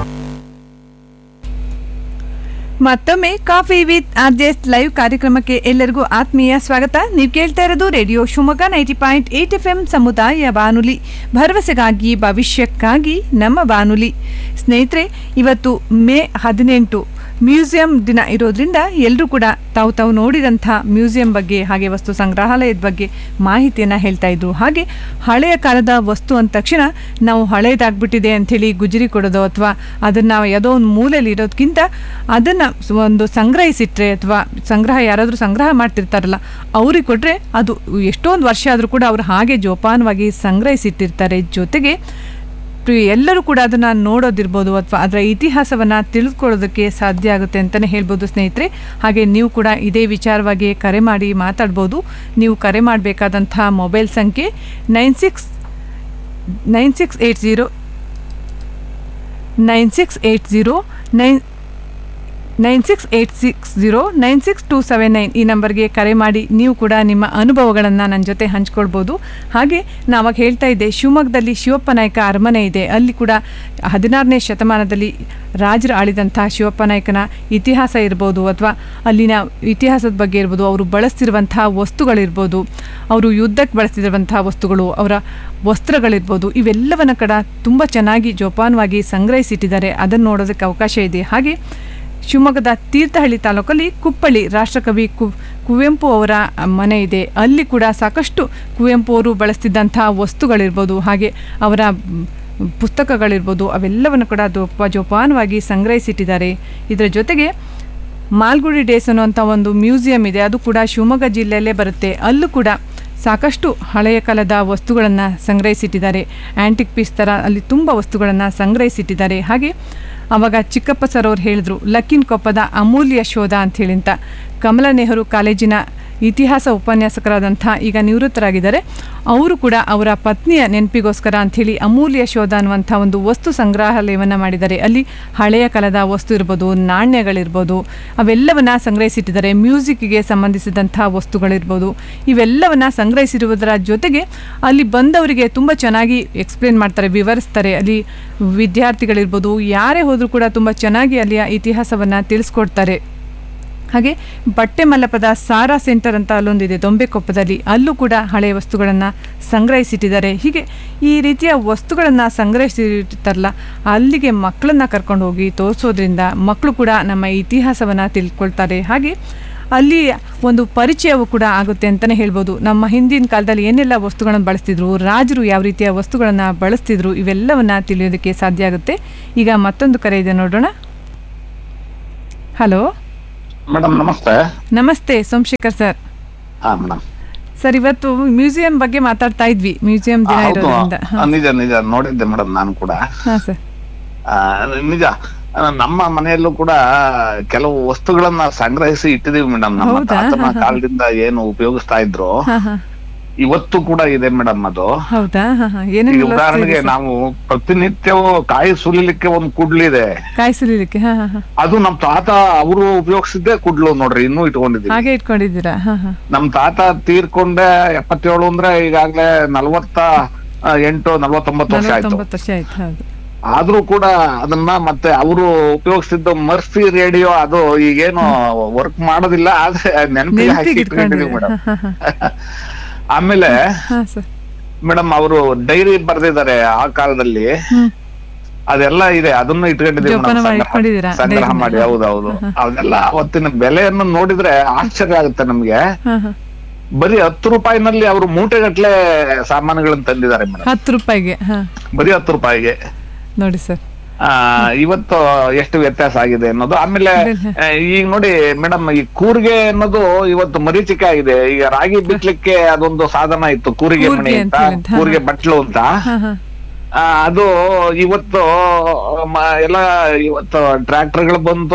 ಮತ್ತೊಮ್ಮೆ ಕಾಫಿ ವಿತ್ ಆರ್ಜೆಸ್ ಲೈವ್ ಕಾರ್ಯಕ್ರಮಕ್ಕೆ ಎಲ್ಲರಿಗೂ ಆತ್ಮೀಯ ಸ್ವಾಗತ ನೀವು ಕೇಳ್ತಾ ಇರೋದು radio Shivamogga ninety point eight F M ಸಮುದಾಯ ಬಾನುಲಿ ಭರವಸೆಗಾಗಿ ಭವಿಷ್ಯಕ್ಕಾಗಿ ನಮ್ಮ ಬಾನುಲಿ ಸ್ನೇಹಿತರೆ ಇವತ್ತು ಮೇ ಹದಿನೆಂಟು ಮ್ಯೂಸಿಯಂ ದಿನ ಇರೋದ್ರಿಂದ ಎಲ್ಲರೂ ಕೂಡ ತಾವು ತಾವು ನೋಡಿದಂಥ ಮ್ಯೂಸಿಯಂ ಬಗ್ಗೆ ಹಾಗೆ ವಸ್ತು ಸಂಗ್ರಹಾಲಯದ ಬಗ್ಗೆ ಮಾಹಿತಿಯನ್ನು ಹೇಳ್ತಾ ಇದ್ರು ಹಾಗೆ ಹಳೆಯ ಕಾಲದ ವಸ್ತು ಅಂದ ತಕ್ಷಣ ನಾವು ಹಳೇದಾಗ್ಬಿಟ್ಟಿದೆ ಅಂಥೇಳಿ ಗುಜರಿ ಕೊಡೋದು ಅಥವಾ ಅದನ್ನು ಯಾವುದೋ ಒಂದು ಮೂಲೆಯಲ್ಲಿ ಇರೋದಕ್ಕಿಂತ ಅದನ್ನು ಒಂದು ಸಂಗ್ರಹಿಸಿಟ್ರೆ ಅಥವಾ ಸಂಗ್ರಹ ಯಾರಾದರೂ ಸಂಗ್ರಹ ಮಾಡ್ತಿರ್ತಾರಲ್ಲ ಅವ್ರಿಗೆ ಕೊಟ್ಟರೆ ಅದು ಎಷ್ಟೊಂದು ವರ್ಷ ಆದರೂ ಕೂಡ ಅವರು ಹಾಗೆ ಜೋಪಾನವಾಗಿ ಸಂಗ್ರಹಿಸಿಟ್ಟಿರ್ತಾರೆ ಜೊತೆಗೆ ಪ್ರಿ- ಎಲ್ಲರೂ ಕೂಡ ಅದನ್ನು ನೋಡೋದಿರ್ಬೋದು ಅಥವಾ ಅದರ ಇತಿಹಾಸವನ್ನು ತಿಳಿದುಕೊಳ್ಳೋದಕ್ಕೆ ಸಾಧ್ಯ ಆಗುತ್ತೆ ಅಂತಲೇ ಹೇಳ್ಬೋದು ಸ್ನೇಹಿತರೆ ಹಾಗೆ ನೀವು ಕೂಡ ಇದೇ ವಿಚಾರವಾಗಿ ಕರೆ ಮಾಡಿ ಮಾತಾಡ್ಬೋದು ನೀವು ಕರೆ ಮಾಡಬೇಕಾದಂಥ ಮೊಬೈಲ್ ಸಂಖ್ಯೆ nine six nine six eight zero nine six eight zero nine nine six eight six zero nine six two seven nine ಈ ನಂಬರ್ಗೆ ಕರೆ ಮಾಡಿ ನೀವು ಕೂಡ ನಿಮ್ಮ ಅನುಭವಗಳನ್ನು ನನ್ನ ಜೊತೆ ಹಂಚ್ಕೊಳ್ಬೋದು ಹಾಗೆ ನಾವಾಗ ಹೇಳ್ತಾ ಇದ್ದೆ ಶಿವಮೊಗ್ಗದಲ್ಲಿ ಶಿವಪ್ಪ ನಾಯಕ ಅರಮನೆ ಇದೆ ಅಲ್ಲಿ ಕೂಡ ಹದಿನಾರನೇ ಶತಮಾನದಲ್ಲಿ ರಾಜರು ಆಳಿದಂಥ ಶಿವಪ್ಪ ನಾಯಕನ ಇತಿಹಾಸ ಇರ್ಬೋದು ಅಥವಾ ಅಲ್ಲಿನ ಇತಿಹಾಸದ ಬಗ್ಗೆ ಇರ್ಬೋದು ಅವರು ಬಳಸ್ತಿರುವಂಥ ವಸ್ತುಗಳಿರ್ಬೋದು ಅವರು ಯುದ್ಧಕ್ಕೆ ಬಳಸ್ತಿರುವಂಥ ವಸ್ತುಗಳು ಅವರ ವಸ್ತ್ರಗಳಿರ್ಬೋದು ಇವೆಲ್ಲವನ್ನ ಕಡ ತುಂಬ ಚೆನ್ನಾಗಿ ಜೋಪಾನವಾಗಿ ಸಂಗ್ರಹಿಸಿಟ್ಟಿದ್ದಾರೆ ಅದನ್ನು ನೋಡೋದಕ್ಕೆ ಅವಕಾಶ ಇದೆ ಹಾಗೆ ಶಿವಮೊಗ್ಗದ ತೀರ್ಥಹಳ್ಳಿ ತಾಲೂಕಲ್ಲಿ ಕುಪ್ಪಳ್ಳಿ ರಾಷ್ಟ್ರಕವಿ ಕು ಕುವೆಂಪು ಅವರ ಮನೆ ಇದೆ ಅಲ್ಲಿ ಕೂಡ ಸಾಕಷ್ಟು ಕುವೆಂಪು ಅವರು ಬಳಸ್ತಿದ್ದಂಥ ವಸ್ತುಗಳಿರ್ಬೋದು ಹಾಗೆ ಅವರ ಮ್, ಪುಸ್ತಕಗಳಿರ್ಬೋದು ಅವೆಲ್ಲವನ್ನು ಕೂಡ ಜೋಪ ಜೋಪಾನವಾಗಿ ಸಂಗ್ರಹಿಸಿಟ್ಟಿದ್ದಾರೆ ಇದರ ಜೊತೆಗೆ ಮಾಲ್ಗುಡಿ ಡೇಸ್ ಅನ್ನುವಂಥ ಒಂದು ಮ್ಯೂಸಿಯಂ ಇದೆ ಅದು ಕೂಡ ಶಿವಮೊಗ್ಗ ಜಿಲ್ಲೆಯಲ್ಲೇ ಬರುತ್ತೆ ಅಲ್ಲೂ ಕೂಡ ಸಾಕಷ್ಟು ಹಳೆಯ ಕಾಲದ ವಸ್ತುಗಳನ್ನು ಸಂಗ್ರಹಿಸಿಟ್ಟಿದ್ದಾರೆ ಆ್ಯಂಟಿಕ್ ಪೀಸ್ ಥರ ಅಲ್ಲಿ ತುಂಬ ವಸ್ತುಗಳನ್ನು ಸಂಗ್ರಹಿಸಿಟ್ಟಿದ್ದಾರೆ ಹಾಗೆ ಆವಾಗ ಚಿಕ್ಕಪ್ಪ ಸರ್ ಅವ್ರು ಹೇಳಿದ್ರು ಲಕ್ಕಿನ್ ಕೊಪ್ಪದ ಅಮೂಲ್ಯ ಶೋಧ ಅಂಥೇಳಿ ಅಂತ ಕಮಲ ನೆಹರು ಕಾಲೇಜಿನ ಇತಿಹಾಸ ಉಪನ್ಯಾಸಕರಾದಂಥ ಈಗ ನಿವೃತ್ತರಾಗಿದ್ದಾರೆ ಅವರು ಕೂಡ ಅವರ ಪತ್ನಿಯ ನೆನಪಿಗೋಸ್ಕರ ಅಂಥೇಳಿ ಅಮೂಲ್ಯ ಶೋಧ ಅನ್ನುವಂಥ ಒಂದು ವಸ್ತು ಸಂಗ್ರಹಾಲಯವನ್ನು ಮಾಡಿದ್ದಾರೆ ಅಲ್ಲಿ ಹಳೆಯ ಕಾಲದ ವಸ್ತು ಇರ್ಬೋದು ನಾಣ್ಯಗಳಿರ್ಬೋದು ಅವೆಲ್ಲವನ್ನ ಸಂಗ್ರಹಿಸಿಟ್ಟಿದ್ದಾರೆ ಮ್ಯೂಸಿಕ್ಗೆ ಸಂಬಂಧಿಸಿದಂಥ ವಸ್ತುಗಳಿರ್ಬೋದು ಇವೆಲ್ಲವನ್ನ ಸಂಗ್ರಹಿಸಿರುವುದರ ಜೊತೆಗೆ ಅಲ್ಲಿ ಬಂದವರಿಗೆ ತುಂಬ ಚೆನ್ನಾಗಿ ಎಕ್ಸ್ಪ್ಲೇನ್ ಮಾಡ್ತಾರೆ ವಿವರಿಸ್ತಾರೆ ಅಲ್ಲಿ ವಿದ್ಯಾರ್ಥಿಗಳಿರ್ಬೋದು ಯಾರೇ ಹೋದರೂ ಕೂಡ ತುಂಬ ಚೆನ್ನಾಗಿ ಅಲ್ಲಿಯ ಇತಿಹಾಸವನ್ನು ತಿಳಿಸ್ಕೊಡ್ತಾರೆ ಹಾಗೆ ಬಟ್ಟೆ ಮಲ್ಲಪದ ಸಾರಾ ಸೆಂಟರ್ ಅಂತ ಅಲ್ಲೊಂದಿದೆ ದೊಂಬೆಕೊಪ್ಪದಲ್ಲಿ ಅಲ್ಲೂ ಕೂಡ ಹಳೆಯ ವಸ್ತುಗಳನ್ನು ಸಂಗ್ರಹಿಸಿಟ್ಟಿದ್ದಾರೆ ಹೀಗೆ ಈ ರೀತಿಯ ವಸ್ತುಗಳನ್ನು ಸಂಗ್ರಹಿಸಿರ್ತಾರಲ್ಲ ಅಲ್ಲಿಗೆ ಮಕ್ಕಳನ್ನ ಕರ್ಕೊಂಡು ಹೋಗಿ ತೋರಿಸೋದ್ರಿಂದ ಮಕ್ಕಳು ಕೂಡ ನಮ್ಮ ಇತಿಹಾಸವನ್ನು ತಿಳ್ಕೊಳ್ತಾರೆ ಹಾಗೆ ಅಲ್ಲಿ ಒಂದು ಪರಿಚಯವು ಕೂಡ ಆಗುತ್ತೆ ಅಂತಲೇ ಹೇಳ್ಬೋದು ನಮ್ಮ ಹಿಂದಿನ ಕಾಲದಲ್ಲಿ ಏನೆಲ್ಲ ವಸ್ತುಗಳನ್ನು ಬಳಸ್ತಿದ್ರು ರಾಜರು ಯಾವ ರೀತಿಯ ವಸ್ತುಗಳನ್ನು ಬಳಸ್ತಿದ್ರು ಇವೆಲ್ಲವನ್ನು ತಿಳಿಯೋದಕ್ಕೆ ಸಾಧ್ಯ ಆಗುತ್ತೆ ಈಗ ಮತ್ತೊಂದು ಕರೆ ಇದೆ ನೋಡೋಣ ಹಲೋ ಮೇಡಮ್ ನಮಸ್ತೆ ನಮಸ್ತೆ ಸೋಮಶೇಖರ್ ಸರ್ ಹಾ ಮೇಡಮ್ ಸರ್ ಇವತ್ತು ಮ್ಯೂಸಿಯಂ ಬಗ್ಗೆ ಮಾತಾಡ್ತಾ ಇದ್ವಿ ಮ್ಯೂಸಿಯಂ ದಿನ ಹೌದು ಇರೋದ್ರಿಂದ ಆ, ನಿಜ ನಿಜ ನೋಡಿದ್ದೆ ಮೇಡಮ್ ನಾನು ಕೂಡ ಹಾ ಸರ್ ಆ, ನಿಜ ಆ, ನಮ್ಮ ಮನೆಯಲ್ಲೂ ಕೂಡ ಕೆಲವು ವಸ್ತುಗಳನ್ನ ಸಂಗ್ರಹಿಸಿ ಇಟ್ಟಿದೀವಿ ಮೇಡಮ್ ನಮ್ಮ ಹೌದಾ? ತಾತನ ಹಾ, ಹಾ. ಕಾಲದಿಂದ ಏನು ಉಪಯೋಗಿಸ್ತಾ ಇದ್ರು ಹಾ ಹಾ ಇವತ್ತು ಕೂಡ ಇದೆ ಮೇಡಮ್ ಅದು ಹೌದಾ ಹಾ ಹಾ ಈಗ ಏನೇನು ಉದಾಹರಣೆಗೆ ನಾವು ಪ್ರತಿನಿತ್ಯವೂ ಕಾಯಿ ಸುಲಿಲಿಕ್ಕೆ ಒಂದು ಕುಡ್ಲಿದೆ ಕಾಯಿ ಸುಲಿಲಿಕ್ಕೆ ಹಾ ಹಾ ಹಾ ಅದು ನಮ್ ತಾತ ಅವರು ಉಪಯೋಗಿಸಿದ್ದೆ ಕುಡ್ಲು ನೋಡ್ರಿ ಇನ್ನೂ ಇಟ್ಕೊಂಡಿದೀವಿ ಹಾಗೆ ಇಟ್ಕೊಂಡಿದ್ದೀರಾ ಹಾ ಹಾ ನಮ್ ತಾತ ತೀರ್ಕೊಂಡೆ ಎಪ್ಪತ್ತೇಳು ಅಂದ್ರೆ ಈಗಾಗ್ಲೇ ನಲ್ವತ್ತ ಆ, ಎಂಟು ನಲ್ವತ್ತೊಂಬತ್ತು ವರ್ಷ ಆಯ್ತು ನಲವತ್ತೊಂಬತ್ತು ವರ್ಷ ಆಯ್ತು ಹೌದು ಆದ್ರೂ ಕೂಡ ಅದನ್ನ ಮತ್ತೆ ಅವರು ಉಪಯೋಗಿಸಿದ್ದ ಮರ್ಫಿ ರೇಡಿಯೋ ಅದು ಈಗೇನು ವರ್ಕ್ ಮಾಡೋದಿಲ್ಲ ಆದ್ರೆ ನೆನಪಿಗೆ ಹಾಕಿ ನೆನಪಿಗೆ ಇಟ್ಕೊಂಡಿದೀವಿ ಇಟ್ಕೊಂಡಿದ್ದೀರಾ ಮೇಡಮ್ ಹಾ ಹಾ ಆಮೇಲೆ ಹಾ ಸರ್ ಮೇಡಮ್ ಅವರು ಡೈರಿ ಬರ್ದಿದ್ದಾರೆ ಆ ಕಾಲದಲ್ಲಿ ಹ್ಮ್ ಅದೆಲ್ಲ ಇದೆ ಅದನ್ನ ಇಟ್ಕೊಂಡಿದೀವಿ ಜೋಪಾನ ಮೇಡಮ್ ಮಾಡಿ ಸಂಗ್ರಹ- ಇಟ್ಕೊಂಡಿದ್ದೀರಾ? ಸಂಗ್ರಹ ಡೈರಿನ? ಮಾಡಿ ಹೌದೌದು ಅದೆಲ್ಲ ಅವತ್ತಿನ ಬೆಲೆಯನ್ನು ನೋಡಿದ್ರೆ ಆಶ್ಚರ್ಯ ಆಗುತ್ತೆ ನಮ್ಗೆ ಹಾ ಹಾ ಬರೀ ಹತ್ತು ರೂಪಾಯಿನಲ್ಲಿ ಅವರು ಮೂಟೆಗಟ್ಲೆ ಸಾಮಾನುಗಳನ್ನ ತಂದಿದ್ದಾರೆ ಮೇಡಮ್ ಹತ್ತು ರೂಪಾಯಿಗೆ ಹಾ ಬರೀ ಹತ್ತು ರೂಪಾಯಿಗೆ ನೋಡಿ ಸರ್ ಆ ಇವತ್ತು ಎಷ್ಟು ವ್ಯತ್ಯಾಸ ಆಗಿದೆ ಅನ್ನೋದು ಆಮೇಲೆ ಆ, ಈಗ ನೋಡಿ ಮೇಡಮ್ ಈ ಕೂರ್ಗೆ ಅನ್ನೋದು ಇವತ್ತು ಮರೀಚಿಕೆ ಆಗಿದೆ ಈಗ ರಾಗಿ ಬಿಟ್ಲಿಕ್ಕೆ ಅದೊಂದು ಸಾಧನ ಇತ್ತು ಕೂರಿಗೆ ಕೂರ್ಗೆ ಮಣಿ ಅಂತ ಅಂತ ಹೇಳಿ, ಹಾ, ಕೂರ್ಗೆ ಬಟ್ಲು ಅಂತ ಹಾ ಹಾ ಆ, ಅದು ಇವತ್ತು ಮ- ಎಲ್ಲ ಇವತ್ತು ಟ್ರ್ಯಾಕ್ಟರ್ಗಳು ಬಂತು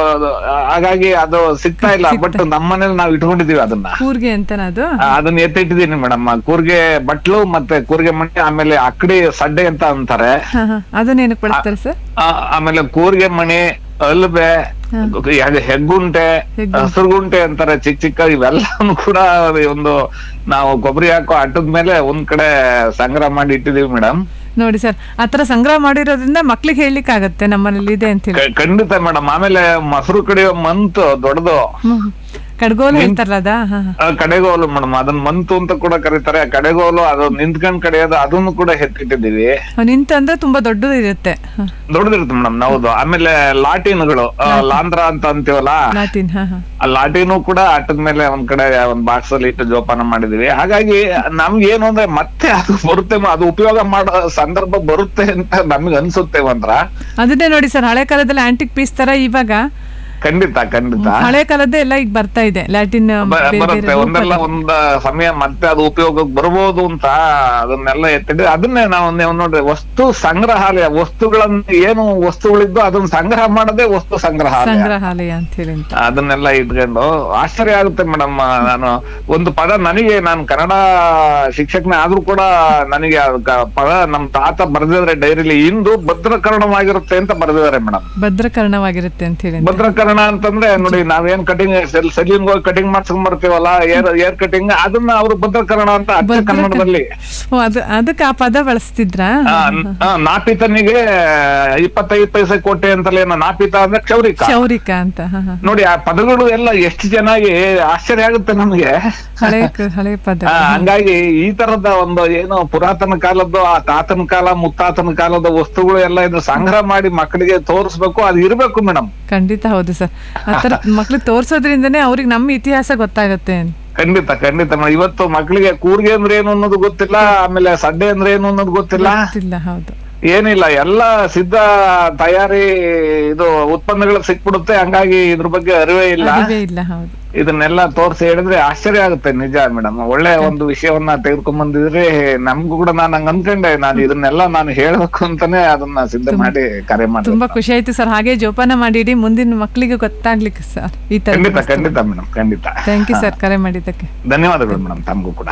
ಆ, ಹಾಗಾಗಿ ಅದು ಸಿಗ್ತಾ ಇಲ್ಲ ಬಟ್ ನಮ್ಮನೇಲಿ ನಾವು ಇಟ್ಕೊಂಡಿದೀವಿ ಅದನ್ನ ಕೂರ್ಗೆ ಅಂತನಾ ಅದು ಆ, ಅದನ್ನ ಎತ್ತಿಟ್ಟಿದೀನಿ ಮೇಡಮ್ ಕೂರ್ಗೆ ಬಟ್ಲು ಮತ್ತೆ ಕೂರ್ಗೆ ಮಣಿ ಆಮೇಲೆ ಅಕ್ಕಡಿ ಸಡ್ಡೆ ಅಂತ ಅಂತಾರೆ ಹಾ ಹಾ ಅದನ್ನ ಏನಕ್ಕೆ ಬಳಸ್ತಾರೆ ಸರ್ ಆ, ಆಮೇಲೆ ಕೂರ್ಗೆ ಮಣಿ ಅಲ್ಬೆ ಹೆಗ್- ಹೆಗ್ಗುಂಟೆ ಹಸುರುಗುಂಟೆ ಅಂತಾರೆ ಚಿಕ್ಕ ಚಿಕ್ಕ ಇವೆಲ್ಲನು ಕೂಡ ಒಂದು ನಾವು ಕೊಬ್ಬರಿ ಹಾಕೋ ಅಟ್ಟದ ಮೇಲೆ ಒಂದ್ ಕಡೆ ಸಂಗ್ರಹ ಮಾಡಿ ಇಟ್ಟಿದೀವಿ ಮೇಡಮ್ ನೋಡಿ ಸರ್ ಆತರ ಸಂಗ್ರಹ ಮಾಡಿರೋದ್ರಿಂದ ಮಕ್ಳಿಗೆ ಹೇಳಲಿಕ್ಕೆ ಆಗತ್ತೆ ನಮ್ಮನೇಲಿ ಇದೆ ಅಂತ ಹೇಳಿ ಖಂಡಿತ ಮೇಡಮ್ ಆಮೇಲೆ ಮೊಸರು ಕಡಿಯೋ ಮಂತ್ ದೊಡ್ಡದು ಹ್ಮ್. ಕಡ್ಗೋಲು ಹೇಳ್ತಾರಲ್ಲ ಅದಾ ಹಾ ಹಾ. ಆ, ಕಡೆಗೋಲು ಮೇಡಮ್ ಅದನ್ನ ಮಂತು ಅಂತ ಕೂಡ ಕರೀತಾರೆ ಕಡೆಗೋಲು ಅದು ನಿಂತ್ಕೊಂಡ್ ಕಡೆಯೋದು ಅದನ್ನು ಕೂಡ ಎತ್ತಿಟ್ಟಿದೀವಿ ಅವ್ ನಿಂತು ಅಂದ್ರೆ ತುಂಬಾ ದೊಡ್ಡದು ಇರುತ್ತೆ ಹಾ. ದೊಡ್ಡದಿರುತ್ತೆ ಮೇಡಮ್ ಹೌದು ಆಮೇಲೆ ಲಾಟಿನ್ಗಳು ಆ, ಲಾಂದ್ರ ಅಂತ ಅಂತೀವಲ್ಲ ಲಾಟಿನ್ ಹಾ ಹಾ ಆ ಲಾಟಿನೂ ಕೂಡ ಅಟ್ಟದ ಮೇಲೆ ಒಂದ್ ಕಡೆ ಒಂದ್ ಬಾಕ್ಸ್ ಅಲ್ಲಿ ಇಟ್ಟು ಜೋಪಾನ ಮಾಡಿದೀವಿ ಹಾಗಾಗಿ ನಮ್ಗೆ ಏನು ಅಂದ್ರೆ ಮತ್ತೆ ಅದು ಬರುತ್ತೆ ಮ- ಅದು ಉಪಯೋಗ ಮಾಡೋ ಸಂದರ್ಭ ಬರುತ್ತೆ ಅಂತ ನಮ್ಗೆ ಅನ್ಸುತ್ತೆ ಒಂದ್ರ ಅದನ್ನೇ ನೋಡಿ ಸರ್ ಹಳೆ ಕಾಲದಲ್ಲಿ ಆಂಟಿಕ್ ಪೀಸ್ ತರ ಇವಾಗ ಖಂಡಿತ ಖಂಡಿತ ಹಳೆ ಕಾಲದ್ದೇ ಎಲ್ಲ ಈಗ ಬರ್ತಾ ಇದೆ ಲ್ಯಾಟಿನ್ ಬ- ಬೇರೆ ಬರುತ್ತೆ ಬೇರೆ ಒಂದಲ್ಲ ರೂಪದಲ್ಲಿ. ಒಂದ್ ಸಮಯ ಮತ್ತೆ ಅದು ಉಪಯೋಗಕ್ಕೆ ಬರ್ಬೋದು ಅಂತ ಅದನ್ನೆಲ್ಲ ಎತ್ತಿದ್ರೆ ಅದನ್ನೇ ನಾವು ನೀವು ನೋಡ್ರಿ ವಸ್ತು ಸಂಗ್ರಹಾಲಯ ವಸ್ತುಗಳನ್ನ ಏನು ವಸ್ತುಗಳಿದ್ದು ಅದನ್ನ ಸಂಗ್ರಹ ಮಾಡದೆ ವಸ್ತು ಸಂಗ್ರಹಾಲಯ ಸಂಗ್ರಹಾಲಯ ಅಂತ ಹೇಳಿ ಅಂತ ಅದನ್ನೆಲ್ಲ ಇಟ್ಕೊಂಡು ಆಶ್ಚರ್ಯ ಆಗುತ್ತೆ ಮೇಡಮ್ ನಾನು ಒಂದು ಪದ ನನಗೆ ನಾನು ಕನ್ನಡ ಶಿಕ್ಷಕನೇ ಆದ್ರೂ ಕೂಡ ನನಗೆ ಅದು ಕ- ಪದ ನಮ್ ತಾತ ಬರೆದಿದ್ರೆ ಡೈರಿಲಿ ಇಂದು ಭದ್ರಕರಣವಾಗಿರುತ್ತೆ ಅಂತ ಬರೆದಿದ್ದಾರೆ ಮೇಡಮ್ ಭದ್ರಕರ್ಣವಾಗಿರುತ್ತೆ ಅಂತ ಹೇಳಿ ಅಂತ. ಭದ್ರಕರಣ ಅಂತಂದ್ರೆ ನೋಡಿ ನಾವೇನ್ ಕಟಿಂಗ್ ಸಲೂನ್ ಹೋಗಿ ಕಟಿಂಗ್ ಮಾಡ್ಸ್ಕೊಂಡ್ ಬರ್ತೀವಲ್ಲ ಏರ್ ಏರ್ ಕಟಿಂಗ್ ಅದನ್ನ ಅವರು ಭದ್ರಕರಣ ಅಂತ ಅಚ್ಚ ಭದ್ರಕ- ಕನ್ನಡದಲ್ಲಿ ಓ ಅದು ಅದಕ್ಕೆ ಆ ಪದ ಬಳಸ್ತಿದ್ರಾ ಆ, ಆ, ನಾಪಿತನಿಗೆ ಇಪ್ಪತ್ತೈದು ಪೈಸೆ ಕೊಟ್ಟೆ ಅಂತಲೇ ನಾಪಿತ ಅಂದ್ರೆ ಕ್ಷೌರಿಕ ಕ್ಷೌರಿಕ ಅಂತ ಹಾ ಹಾ ನೋಡಿ ಆ ಪದಗಳು ಎಲ್ಲ ಎಷ್ಟು ಚೆನ್ನಾಗಿ ಆಶ್ಚರ್ಯ ಆಗುತ್ತೆ ನಮ್ಗೆ ಹಳೆ ಕ- ಹಳೆ ಪದ ಆ, ಹಂಗಾಗಿ ಈ ತರದ ಒಂದು ಏನು ಪುರಾತನ ಕಾಲದ್ದು ಆ ತಾತನ ಕಾಲ ಮುತ್ತಾತನ ಕಾಲದ ವಸ್ತುಗಳು ಎಲ್ಲ ಇದು ಸಂಗ್ರಹ ಮಾಡಿ ಮಕ್ಕಳಿಗೆ ತೋರಿಸ್ಬೇಕು ಅದು ಇರ್ಬೇಕು ಮೇಡಮ್ ಖಂಡಿತ ಹೌದು ಸರ್ ಆತರ ಮಕ್ಳಿಗೆ ತೋರ್ಸೋದ್ರಿಂದನೇ ಅವ್ರಿಗೆ ನಮ್ಮ ಇತಿಹಾಸ ಗೊತ್ತಾಗತ್ತೆ ಖಂಡಿತ ಖಂಡಿತ ಮೇಡಮ್ ಇವತ್ತು ಮಕ್ಕಳಿಗೆ ಕೂರ್ಗೆ ಅಂದ್ರೆ ಏನು ಅನ್ನೋದು ಗೊತ್ತಿಲ್ಲ ಆಮೇಲೆ ಸಡ್ಡೆ ಅಂದ್ರೆ ಏನು ಅನ್ನೋದು ಗೊತ್ತಿಲ್ಲ ಗೊತ್ತಿಲ್ಲ ಹೌದು ಏನಿಲ್ಲ ಎಲ್ಲ ಸಿದ್ಧ ತಯಾರಿ ಇದು ಉತ್ಪನ್ನಗಳು ಸಿಕ್ಬಿಡುತ್ತೆ ಹಂಗಾಗಿ ಇದ್ರ ಬಗ್ಗೆ ಅರಿವೇ ಇಲ್ಲ ಅರಿವೇ ಇಲ್ಲ ಹೌದು ಇದನ್ನೆಲ್ಲ ತೋರಿಸಿ ಹೇಳಿದ್ರೆ ಆಶ್ಚರ್ಯ ಆಗುತ್ತೆ ನಿಜ ಮೇಡಮ್ ಒಳ್ಳೆ ಒಂದು ವಿಷಯವನ್ನ ತೆಗೆದುಕೊಂಡ್ ಬಂದಿದ್ರೆ ನಮ್ಗೂ ಕೂಡ ನಾನು ಹಂಗ ಅನ್ಕೊಂಡೆ ನಾನು ಇದನ್ನೆಲ್ಲ ನಾನು ಹೇಳ್ಬೇಕು ಅಂತಾನೆ ಅದನ್ನ ಸಿದ್ಧ ಮಾಡಿ ಕರೆ ಮಾಡಿ ತುಂಬಾ ಖುಷಿ ಆಯ್ತು ಸರ್ ಹಾಗೆ ಜೋಪಾನ ಮಾಡಿಡಿ ಮುಂದಿನ ಮಕ್ಕಳಿಗೆ ಗೊತ್ತಾಗ್ಲಿಕ್ಕೆ ಸರ್ ಈ ತರ ಖಂಡಿತ ಖಂಡಿತ ಮೇಡಮ್ ಖಂಡಿತ ಥ್ಯಾಂಕ್ ಯು ಸರ್ ಕರೆ ಮಾಡಿದ್ದಕ್ಕೆ ಧನ್ಯವಾದಗಳು ಮೇಡಮ್ ತಮಗೂ ಕೂಡ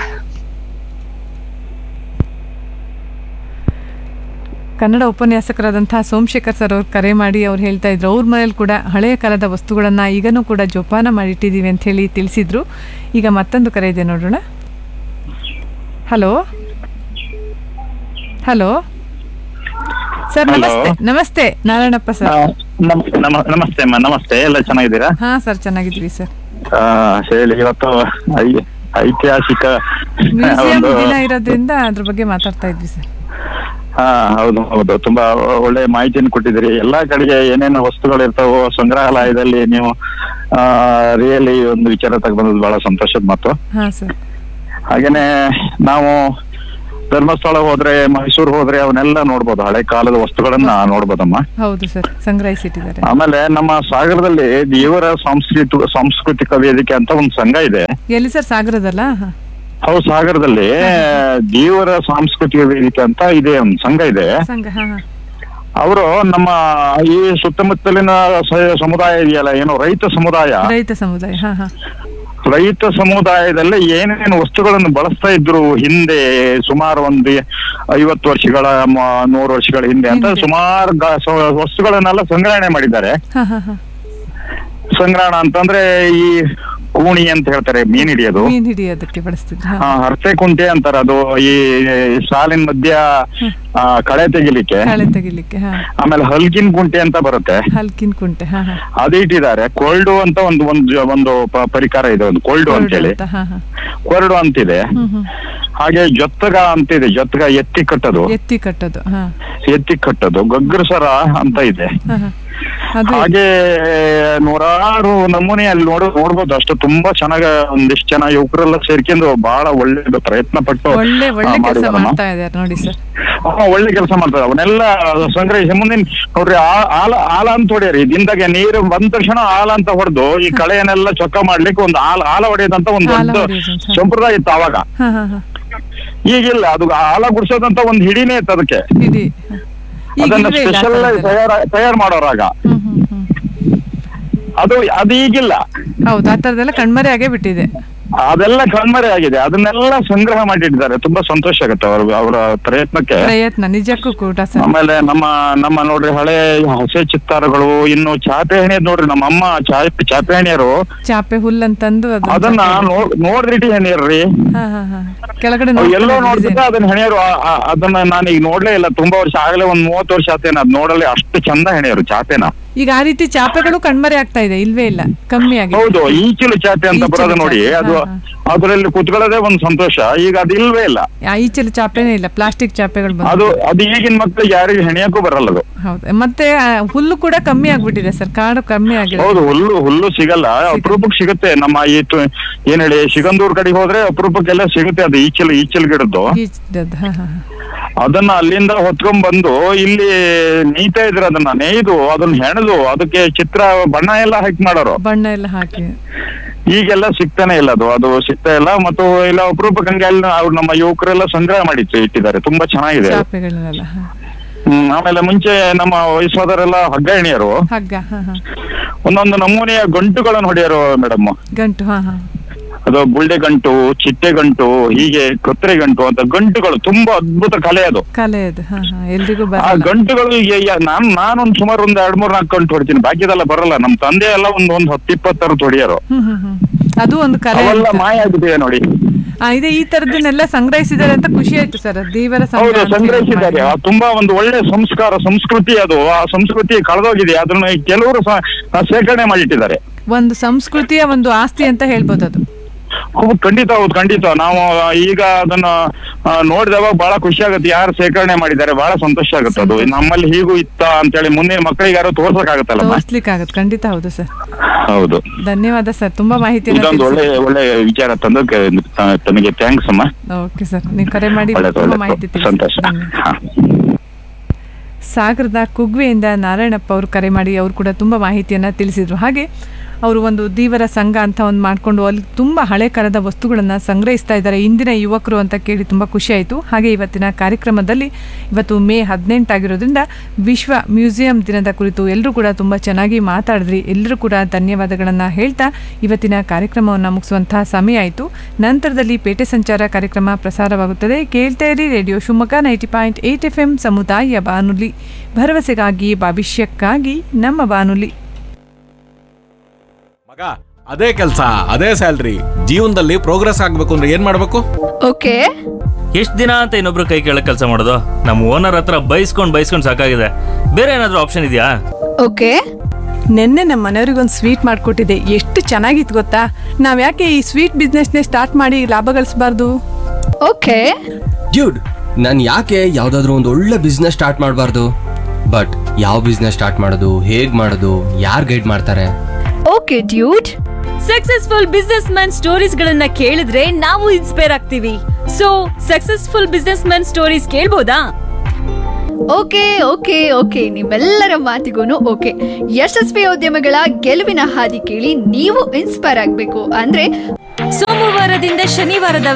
ಕನ್ನಡ ಉಪನ್ಯಾಸಕರಾದಂತಹ ಸೋಮಶೇಖರ್ ಸರ್ ಅವ್ರು ಕರೆ ಮಾಡಿ ಅವ್ರು ಹೇಳ್ತಾ ಇದ್ರು ಅವ್ರ ಮನೇಲಿ ಕೂಡ ಹಳೆಯ ಕಾಲದ ವಸ್ತುಗಳನ್ನು ಈಗನೂ ಕೂಡ ಜೋಪಾನ ಮಾಡಿಟ್ಟಿದ್ದೀವಿ ಅಂತ ಹೇಳಿ ತಿಳಿಸಿದ್ರು ಈಗ ಮತ್ತೊಂದು ಕರೆ ಇದೆ ನೋಡೋಣ ಹಲೋ ಹಲೋ ಸರ್ ನಮಸ್ತೆ ನಮಸ್ತೆ ನಾರಾಯಣಪ್ಪ ಸರ್ ನಮ್- ನಮ- ನಮಸ್ತೆ ಅಮ್ಮ ನಮಸ್ತೆ ಎಲ್ಲ ಚೆನ್ನಾಗಿದ್ದೀರಾ ಹಾ ಸರ್ ಚೆನ್ನಾಗಿದ್ವಿ ಸರ್ ಆ, ಹೇಳಿ ಇವತ್ತು ಐ- ಐತಿಹಾಸಿಕ ಮ್ಯೂಸಿಯಂ ಒಂದು ದಿನ ಇರೋದ್ರಿಂದ ಅದ್ರ ಬಗ್ಗೆ ಮಾತಾಡ್ತಾ ಇದ್ವಿ ಸರ್ ಹಾ ಹೌದು ಹೌದು ತುಂಬಾ ಒಳ್ಳೆ ಮಾಹಿತಿಯನ್ನು ಕೊಟ್ಟಿದ್ದೀರಿ ಎಲ್ಲಾ ಕಡೆಗೆ ಏನೇನು ವಸ್ತುಗಳು ಇರ್ತಾವೋ ಸಂಗ್ರಹಾಲಯದಲ್ಲಿ ನೀವು ರಿಯಲಿ ಒಂದು ವಿಚಾರ ತಗೊಂಡ್ಬಂದದ್ದು ಬಹಳ ಸಂತೋಷದ ಮಾತು ಹಾ ಸರ್ ಹಾಗೇನೆ ನಾವು ಧರ್ಮಸ್ಥಳ ಹೋದ್ರೆ ಮೈಸೂರು ಹೋದ್ರೆ ಅವನ್ನೆಲ್ಲ ನೋಡ್ಬೋದು ಹಳೆ ಕಾಲದ ವಸ್ತುಗಳನ್ನ ನೋಡ್ಬೋದಮ್ಮ ಹೌದು ಸರ್ ಸಂಗ್ರಹಿಸಿಟ್ಟಿದ್ದಾರೆ ಆಮೇಲೆ ನಮ್ಮ ಸಾಗರದಲ್ಲಿ ದೇವರ ಸಾಂಸ್ಕೃತಿ ಸಾಂಸ್ಕೃತಿಕ ವೇದಿಕೆ ಅಂತ ಒಂದು ಸಂಘ ಇದೆ ಎಲ್ಲಿ ಸರ್ ಸಾಗರದಲ್ಲ ಹ. ಹೌದು ಸಾಗರದಲ್ಲಿ ದೇವರ ಸಾಂಸ್ಕೃತಿಕ ವೇದಿಕೆ ಅಂತ ಇದೆ ಒಂದು ಸಂಘ ಇದೆ ಸಂಘ ಹಾ ಹಾ ಅವರು ನಮ್ಮ ಈ ಸುತ್ತಮುತ್ತಲಿನ ಸ- ಸಮುದಾಯ ಇದೆಯಲ್ಲ ಏನು ರೈತ ಸಮುದಾಯ ರೈತ ಸಮುದಾಯ ಹಾ ಹಾ ರೈತ ಸಮುದಾಯದಲ್ಲಿ ಏನೇನು ವಸ್ತುಗಳನ್ನು ಬಳಸ್ತಾ ಇದ್ರು ಹಿಂದೆ ಸುಮಾರು ಒಂದು ಐವತ್ತು ವರ್ಷಗಳ ಮ- ನೂರು ವರ್ಷಗಳ ಹಿಂದೆ ಅಂತ ಸುಮಾರು ಗ- ಸ- ವಸ್ತುಗಳನ್ನೆಲ್ಲ ಸಂಗ್ರಹಣೆ ಮಾಡಿದ್ದಾರೆ ಹಾ ಹಾ ಹಾ ಸಂಗ್ರಹಣ ಅಂತಂದ್ರೆ ಈ ಕೂಣಿ ಅಂತ ಹೇಳ್ತಾರೆ ಮೀನ್ ಹಿಡಿಯೋದು ಮೀನ್ ಹಿಡಿಯೋದಕ್ಕೆ ಬಳಸ್ತಿದ್ರು ಹಾ. ಆ, ಹರಟೆ ಕುಂಟೆ ಅಂತಾರೆ ಅದು ಈ ಸಾಲಿನ ಮಧ್ಯ ಆ, ಕಳೆ ತೆಗಿಲಿಕ್ಕೆ ಕಳೆ ತೆಗಿಲಿಕ್ಕೆ ಹಾ ಆಮೇಲೆ ಹಲ್ಕಿನ್ ಕುಂಟೆ ಅಂತ ಬರುತ್ತೆ ಹಲ್ಕಿನ್ ಕುಂಟೆ ಹಾ ಹಾ ಅದು ಇಟ್ಟಿದ್ದಾರೆ ಕೊಲ್ಡು ಅಂತ ಒಂದು ಒಂದು ಒಂದು ಪ- ಪರಿಕಾರ ಇದೆ ಒಂದು ಕೊಲ್ಡು ಅಂತೇಳಿ ಅಂತ, ಹಾ ಹಾ ಕೊರಡು ಅಂತಿದೆ ಹ್ಮ್ ಹ್ಮ್ ಹಾಗೆ ಜೊತ್ತಗ ಅಂತಿದೆ ಜೊತ್ತಗ ಎತ್ತಿ ಕಟ್ಟೋದು ಎತ್ತಿ ಕಟ್ಟೋದು ಹಾ ಎತ್ತಿ ಕಟ್ಟೋದು ಗಗ್ಗರಸರ ಅಂತ ಇದೆ ಹಾ ಹಾ ಅದು ಹಾಗೆ ನೂರಾರು ನಮೂನೆ ಅಲ್ಲಿ ನೋಡ ನೋಡ್ಬೋದು ಅಷ್ಟು ತುಂಬಾ ಚೆನ್ನಾಗ ಒಂದಿಷ್ಟು ಜನ ಯುವಕರೆಲ್ಲ ಸೇರ್ಕೊಂಡು ಬಹಳ ಒಳ್ಳೆ ಪ್ರಯತ್ನ ಪಟ್ಟು ಒಳ್ಳೆ ಒಳ್ಳೆ ಆ, ಕೆಲಸ ಮಾಡಿದಾರಮ್ಮ. ಮಾಡ್ತಾ ಇದ್ದಾರೆ ನೋಡಿ ಸರ್ ಹಾ, ಒಳ್ಳೆ ಕೆಲಸ ಮಾಡ್ತಾರೆ ಅವನ್ನೆಲ್ಲ ಸಂಗ್ರಹಿಸಿ ಮುಂದಿನ ನೋಡ್ರಿ ಆ- ಆಲ ಆಲ ಅಂತ ಹೊಡ್ಯಾರಿ ದಿಂದಾಗೆ ನೀರು ಬಂದ ತಕ್ಷಣ ಆಲ ಅಂತ ಹೊಡೆದು ಈ ಕಳೆಯನ್ನೆಲ್ಲ ಚೊಕ್ಕ ಮಾಡ್ಲಿಕ್ಕೆ ಒಂದು ಆಲ ಆಲ ಹೊಡೆಯೋದಂತ ಒಂದು ಆಲ ದೊಡ್ಡ ಹೊಡೆಯೋದು ಅಂತ. ಸಂಪ್ರದಾಯ ಇತ್ತು ಅವಾಗ ಹಾ ಹಾ ಹಾ ಈಗಿಲ್ಲ ಅದು ಆಲ ಗುಡ್ಸೋದಂತ ಒಂದು ಹಿಡಿನೇ ಇತ್ತು ಅದಕ್ಕೆ ಇಡೀ ಈಗ ಅದನ್ನ ಇಲ್ವೇ ಇಲ್ಲ ಆ ಸ್ಪೆಷಲ್ ಥರದ್ದೆಲ್ಲ. ತಯಾರ ತಯಾರು ಮಾಡೋರಾಗ ಹ್ಮ್ ಹ್ಮ್ ಹ್ಮ್ ಅದು ಅದು ಈಗಿಲ್ಲ ಹೌದು ಆ ಥರದ್ದೆಲ್ಲ ಕಣ್ಮರೆ ಆಗೇ ಬಿಟ್ಟಿದೆ ಅದೆಲ್ಲ ಕಣ್ಮರೆ ಆಗಿದೆ ಅದನ್ನೆಲ್ಲ ಸಂಗ್ರಹ ಮಾಡಿಟ್ಟಿದ್ದಾರೆ ತುಂಬಾ ಸಂತೋಷ ಆಗುತ್ತೆ ಅವ್ರ ಅವರ ಪ್ರಯತ್ನಕ್ಕೆ ಪ್ರಯತ್ನ ನಿಜಕ್ಕೂ ಕೂಡ ಸರ್ ಆಮೇಲೆ ನಮ್ಮ ನಮ್ಮ ನೋಡ್ರಿ ಹಳೆ ಹಸೆ ಚಿತ್ತಾರಗಳು ಇನ್ನು ಚಾಪೆ ಹೆಣಿಯದ್ ನೋಡ್ರಿ ನಮ್ಮ ಅಮ್ಮ ಚಾಪೆ ಚಾಪೆ ಹೆಣಿಯರು ಚಾಪೆ ಹುಲ್ಲಂತಂದು ಅದನ್ನ ಅದನ್ನ ಚಾಪೆ- ನೋಡ್ ನೋಡಿದ್ರಿ ಹೆಣಿಯರ್ರಿ ಹಾ ಹಾ ಹಾ ಕೆಳಗಡೆ ಅವ್ ಎಲ್ಲೋ ನೋಡ್ಕೊಂಡು ನೋಡ್ತಿದ್ದೆ design. ಅದನ್ನ ಹೆಣಿಯರು ಆ- ಆ- ಅದನ್ನ ನಾನು ಈಗ ನೋಡ್ಲೇ ಇಲ್ಲ ತುಂಬಾ ವರ್ಷ ಆಗಲೇ ಒಂದ್ ಮೂವತ್ತು ವರ್ಷ ಆತೇನ ಅದ್ ನೋಡಲಿ ಅಷ್ಟು ಚಂದ ಹೆಣಿಯರು ಚಾಪೆನ ಈಗ ಆ ರೀತಿ ಚಾಪೆಗಳು ಕಣ್ಮರೆ ಆಗ್ತಾ ಇದೆ ಇಲ್ವೇ ಇಲ್ಲ ಕಮ್ಮಿ ಆಗಿದೆ ಹೌದು ಈಚಿಲು ಚಾಪೆ ಅಂತ ಈಚಿಲು ಬರೋದು ನೋಡಿ ಚಾಪೆ, ಅದು ಹಾ, ಅದರಲ್ಲಿ ಕುತ್ಕೊಳ್ಳೋದೇ ಒಂದ್ ಸಂತೋಷ ಈಗ ಅದು ಇಲ್ವೇ ಇಲ್ಲ ಆ ಈಚಲು ಚಾಪೆನೇ ಇಲ್ಲ ಪ್ಲಾಸ್ಟಿಕ್ ಚಾಪೆಗಳು ಬಂದು ಅದು ಅದು ಈಗಿನ ಮಕ್ಳಿಗೆ ಯಾರಿಗೂ ಹೆಣಿಯಕ್ಕೂ ಬರಲ್ಲ ಅದು ಹೌದು ಮತ್ತೆ ಆ, ಹುಲ್ಲು ಕೂಡ ಕಮ್ಮಿ ಆಗ್ಬಿಟ್ಟಿದೆ ಸರ್ ಕಾಡು ಕಮ್ಮಿ ಆಗಿದೆ ಹೌದು ಹುಲ್ಲು ಹುಲ್ಲು ಸಿಗಲ್ಲ ಅಪರೂಪಕ್ಕೆ ಸಿಗುತ್ತೆ ನಮ್ಮ ಈ ತು- ಏನ್ ಹೇಳಿ ಸಿಗಂದೂರ್ ಕಡೆಗೆ ಹೋದ್ರೆ ಅಪರೂಪಕ್ಕೆಲ್ಲ ಸಿಗುತ್ತೆ ಅದು ಈಚಲ್ ಈಚಲ್ ಗಿಡದ್ದು ಈಚಲದ್ದು, ಹಾ ಹಾ ಹಾ. ಅದನ್ನ ಅಲ್ಲಿಂದ ಹೊತ್ಕೊಂಡ್ ಬಂದು ಇಲ್ಲಿ ನೇಯ್ತಾ ಇದ್ರು ಅದನ್ನ ನೇಯ್ದು ಅದನ್ನ ಹೆಣೆದು ಅದಕ್ಕೆ ಚಿತ್ರ ಬಣ್ಣ ಎಲ್ಲ ಹಾಕಿ ಮಾಡೋರು ಬಣ್ಣ ಎಲ್ಲ ಹಾಕಿ ಈಗೆಲ್ಲ ಸಿಗ್ತಾನೆ ಇಲ್ಲ ಅದು ಅದು ಸಿಗ್ತಾ ಇಲ್ಲ ಮತ್ತು ಇಲ್ಲ ಅಪರೂಪಕ್ಕೆ ಹಂಗೆ ಅಲ್ಲಿ ಅವ್ರು ನಮ್ಮ ಯುವಕರೆಲ್ಲ ಸಂಗ್ರಹ ಮಾಡಿ ಇಟ್ಟಿದ್ದಾರೆ ತುಂಬಾ ಚೆನ್ನಾಗಿದೆ ಅದು. ಚಾಪೆಗಳನ್ನೆಲ್ಲ ಹಾ. ಹ್ಮ್ ಆಮೇಲೆ ಮುಂಚೆ ನಮ್ಮ ವಯಸ್ಸಾದವರೆಲ್ಲ ಹಗ್ಗ ಎಣಿಯರು ಹಗ್ಗ ಹಾ ಹಾ ಒಂದೊಂದು ನಮೂನೆಯ ಗಂಟುಗಳನ್ನು ಹೊಡೆಯರು ಮೇಡಮ್ ಗಂಟು ಹಾ ಹಾ ಅದು ಬುಳ್ಳೆ ಗಂಟು ಚಿಟ್ಟೆ ಗಂಟು ಹೀಗೆ ಕತ್ತರೆ ಗಂಟು ಅಂತ ಗಂಟುಗಳು ತುಂಬಾ ಅದ್ಭುತ ಕಲೆ ಅದು ಕಲೆ ಅದು ಹಾ ಹಾ ಎಲ್ರಿಗೂ ಆ ಬರಲ್ಲ ಗಂಟುಗಳು ಈಗ ಯ- ನಾನ್ ನಾನೊಂದ್ ಸುಮಾರು ಒಂದ್ ಎರಡ್ ಮೂರ್ ನಾಲ್ಕು ಗಂಟು ಹೊಡಿತೀನಿ ಬಾಕಿದೆಲ್ಲ ಬರಲ್ಲ ನಮ್ ತಂದೆ ಎಲ್ಲ ಒಂದ್ ಒಂದ್ ಹತ್ತು ಇಪ್ಪತ್ತಾರು ಹೊಡಿಯೋರು ಹ್ಮ್ ಹ್ಮ್ ಹ್ಮ್ ಅದು ಒಂದು ಕಲೆ ಅವೆಲ್ಲ ಅಂತ. ಮಾಯ ಆಗ್ಬಿಟ್ಟಿದೆ ನೋಡಿ ಆ, ಇದೆ ಈ ತರದನ್ನೆಲ್ಲ ಸಂಗ್ರಹಿಸಿದ್ದಾರೆ ಅಂತ ಖುಷಿ ಆಯ್ತು ಸರ್ ದೇವರ ಸಂಗ್ರಹ ಹೌದು ಅಂತ ಸಂಗ್ರಹಿಸಿದ್ದಾರೆ ಹೇಳಿ. ಆ ತುಂಬಾ ಒಂದು ಒಳ್ಳೆ ಸಂಸ್ಕಾರ ಸಂಸ್ಕೃತಿ ಅದು ಆ ಸಂಸ್ಕೃತಿ ಕಳೆದೋಗಿದೆ ಅದನ್ನ ಕೆಲವರು ಸ- ಆ ಶೇಖರಣೆ ಮಾಡಿಟ್ಟಿದ್ದಾರೆ ಒಂದು ಸಂಸ್ಕೃತಿಯ ಒಂದು ಆಸ್ತಿ ಅಂತ ಹೇಳ್ಬೋದು ಅದು ಹೌದು ಖಂಡಿತ ಹೌದು ಖಂಡಿತ ನಾವು ಈಗ ಅದನ್ನ ಆ, ನೋಡಿದವಾಗ ಬಹಳ ಖುಷಿ ಆಗುತ್ತೆ ಯಾರು ಶೇಖರಣೆ ಮಾಡಿದ್ದಾರೆ ಬಹಳ ಸಂತೋಷ ಆಗುತ್ತೆ ಅದು ನಮ್ಮಲ್ಲಿ ಹೀಗೂ ಇತ್ತ ಅಂತೇಳಿ ಮುಂದಿನ ಮಕ್ಕಳಿಗೆ ಯಾರು ತೋರ್ಸಕ್ಕಾಗತ್ತಲ್ಲಮ್ಮ ತೋರಿಸ್ಲಿಕ್ಕಾಗತ್ತೆ ಖಂಡಿತ ಹೌದು ಸರ್ ಹೌದು ಧನ್ಯವಾದ ಸರ್ ತುಂಬಾ ಮಾಹಿತಿಯನ್ನು ಇದೊಂದು ಒಳ್ಳೆ ಒಳ್ಳೆ ವಿಚಾರ ತಂದು ಕ- ತ- ತಮಗೆ ಥ್ಯಾಂಕ್ಸ್ ಅಮ್ಮ ಓಕೆ ಸರ್ ನೀವು ಕರೆ ಮಾಡಿ ಒಳ್ಳೇದು ತುಂಬಾ ಒಳ್ಳೇದು ಮಾಹಿತಿ ತಿಳಿಸಿ ಸಂತೋಷ ಹಾ ಸಾಗರದ ಕುಗ್ವೆಯಿಂದ ನಾರಾಯಣಪ್ಪ ಅವರು ಕರೆ ಮಾಡಿ ಅವರು ಕೂಡ ತುಂಬ ಮಾಹಿತಿಯನ್ನು ತಿಳಿಸಿದರು ಹಾಗೆ ಅವರು ಒಂದು ದೀವರ ಸಂಘ ಅಂತ ಒಂದು ಮಾಡಿಕೊಂಡು ಅಲ್ಲಿ ತುಂಬ ಹಳೆ ಕಾಲದ ವಸ್ತುಗಳನ್ನು ಸಂಗ್ರಹಿಸ್ತಾ ಇದ್ದಾರೆ ಇಂದಿನ ಯುವಕರು ಅಂತ ಕೇಳಿ ತುಂಬ ಖುಷಿಯಾಯಿತು ಹಾಗೆ ಇವತ್ತಿನ ಕಾರ್ಯಕ್ರಮದಲ್ಲಿ ಇವತ್ತು ಮೇ ಹದಿನೆಂಟಾಗಿರೋದ್ರಿಂದ ವಿಶ್ವ ಮ್ಯೂಸಿಯಂ ದಿನದ ಕುರಿತು ಎಲ್ಲರೂ ಕೂಡ ತುಂಬ ಚೆನ್ನಾಗಿ ಮಾತಾಡಿದ್ರಿ ಎಲ್ಲರೂ ಕೂಡ ಧನ್ಯವಾದಗಳನ್ನು ಹೇಳ್ತಾ ಇವತ್ತಿನ ಕಾರ್ಯಕ್ರಮವನ್ನು ಮುಗಿಸುವಂತಹ ಸಮಯ ಆಯಿತು ನಂತರದಲ್ಲಿ ಪೇಟೆ ಸಂಚಾರ ಕಾರ್ಯಕ್ರಮ ಪ್ರಸಾರವಾಗುತ್ತದೆ ಕೇಳ್ತಾ ಇರಿ radio Shivamogga ninety point eight F M ಸಮುದಾಯ ಬಾನುಲಿ ಭರವಸೆಗಾಗಿ ಭವಿಷ್ಯಕ್ಕಾಗಿ ನಮ್ಮ ಬಾನುಲಿ ಮಗ ಅದೇ ಕೆಲಸ ಅದೇ ಸ್ಯಾಲ್ರಿ ಜೀವನದಲ್ಲಿ ಪ್ರೋಗ್ರೆಸ್ ಆಗ್ಬೇಕು ಅಂದ್ರೆ ಏನ್ ಮಾಡ್ಬೇಕು ಓಕೆ ಎಷ್ಟ್ ದಿನ ಅಂತ ಇನ್ನೊಬ್ರು ಕೈ ಕೆಳಗ್ ಕೆಲಸ ಮಾಡೋದು ನಮ್ಮ ಓನರ್ ಹತ್ರ ಬೈಸ್ಕೊಂಡ್ ಬೈಸ್ಕೊಂಡ್ ಸಾಕಾಗಿದೆ ಬೇರೆ ಏನಾದ್ರೂ ಆಪ್ಷನ್ ಇದೆಯಾ ಓಕೆ ನಿನ್ನೆ ನಮ್ಮ ಮನೆಯವ್ರಿಗೊಂದು ಸ್ವೀಟ್ ಮಾಡಿಕೊಟ್ಟಿದ್ದೆ ಎಷ್ಟು ಚೆನ್ನಾಗಿತ್ತು ಗೊತ್ತಾ ನಾವು ಯಾಕೆ ಈ ಸ್ವೀಟ್ ಬಿಸ್ನೆಸ್ನೇ ಸ್ಟಾರ್ಟ್ ಮಾಡಿ ಲಾಭ ಗಳಿಸಬಾರ್ದು ಓಕೆ ಡ್ಯೂಡ್ ನಾನು ಯಾಕೆ ಯಾವುದಾದ್ರೂ ಒಂದು ಒಳ್ಳೆ ಬಿಸ್ನೆಸ್ ಸ್ಟಾರ್ಟ್ ಮಾಡಬಾರ್ದು ಬಟ್ ಯಾವ ಬಿಸ್ನೆಸ್ ಸ್ಟಾರ್ಟ್ ಮಾಡೋದು ಹೇಗ್ ಮಾಡೋದು ಯಾರು ಗೈಡ್ ಮಾಡ್ತಾರೆ okay dude successful businessman stories ಗಳನ್ನ ಕೇಳಿದ್ರೆ ನಾವು ಇನ್ಸ್ಪೈರ್ ಆಗ್ತೀವಿ so successful businessman stories ಕೇಳ್ಬೋದಾ ಓಕೆ ಓಕೆ ಓಕೆ ನಿಮ್ಮೆಲ್ಲರ ಮಾತಿಗೂ ಓಕೆ ಯಶಸ್ವಿ ಉದ್ಯಮಗಳ ಗೆಲುವಿನ ಹಾದಿ ಕೇಳಿ ನೀವು ಇನ್ಸ್ಪೈರ್ ಆಗಬೇಕು ಅಂದ್ರೆ ಸೋಮವಾರದಿಂದ ಶನಿವಾರದ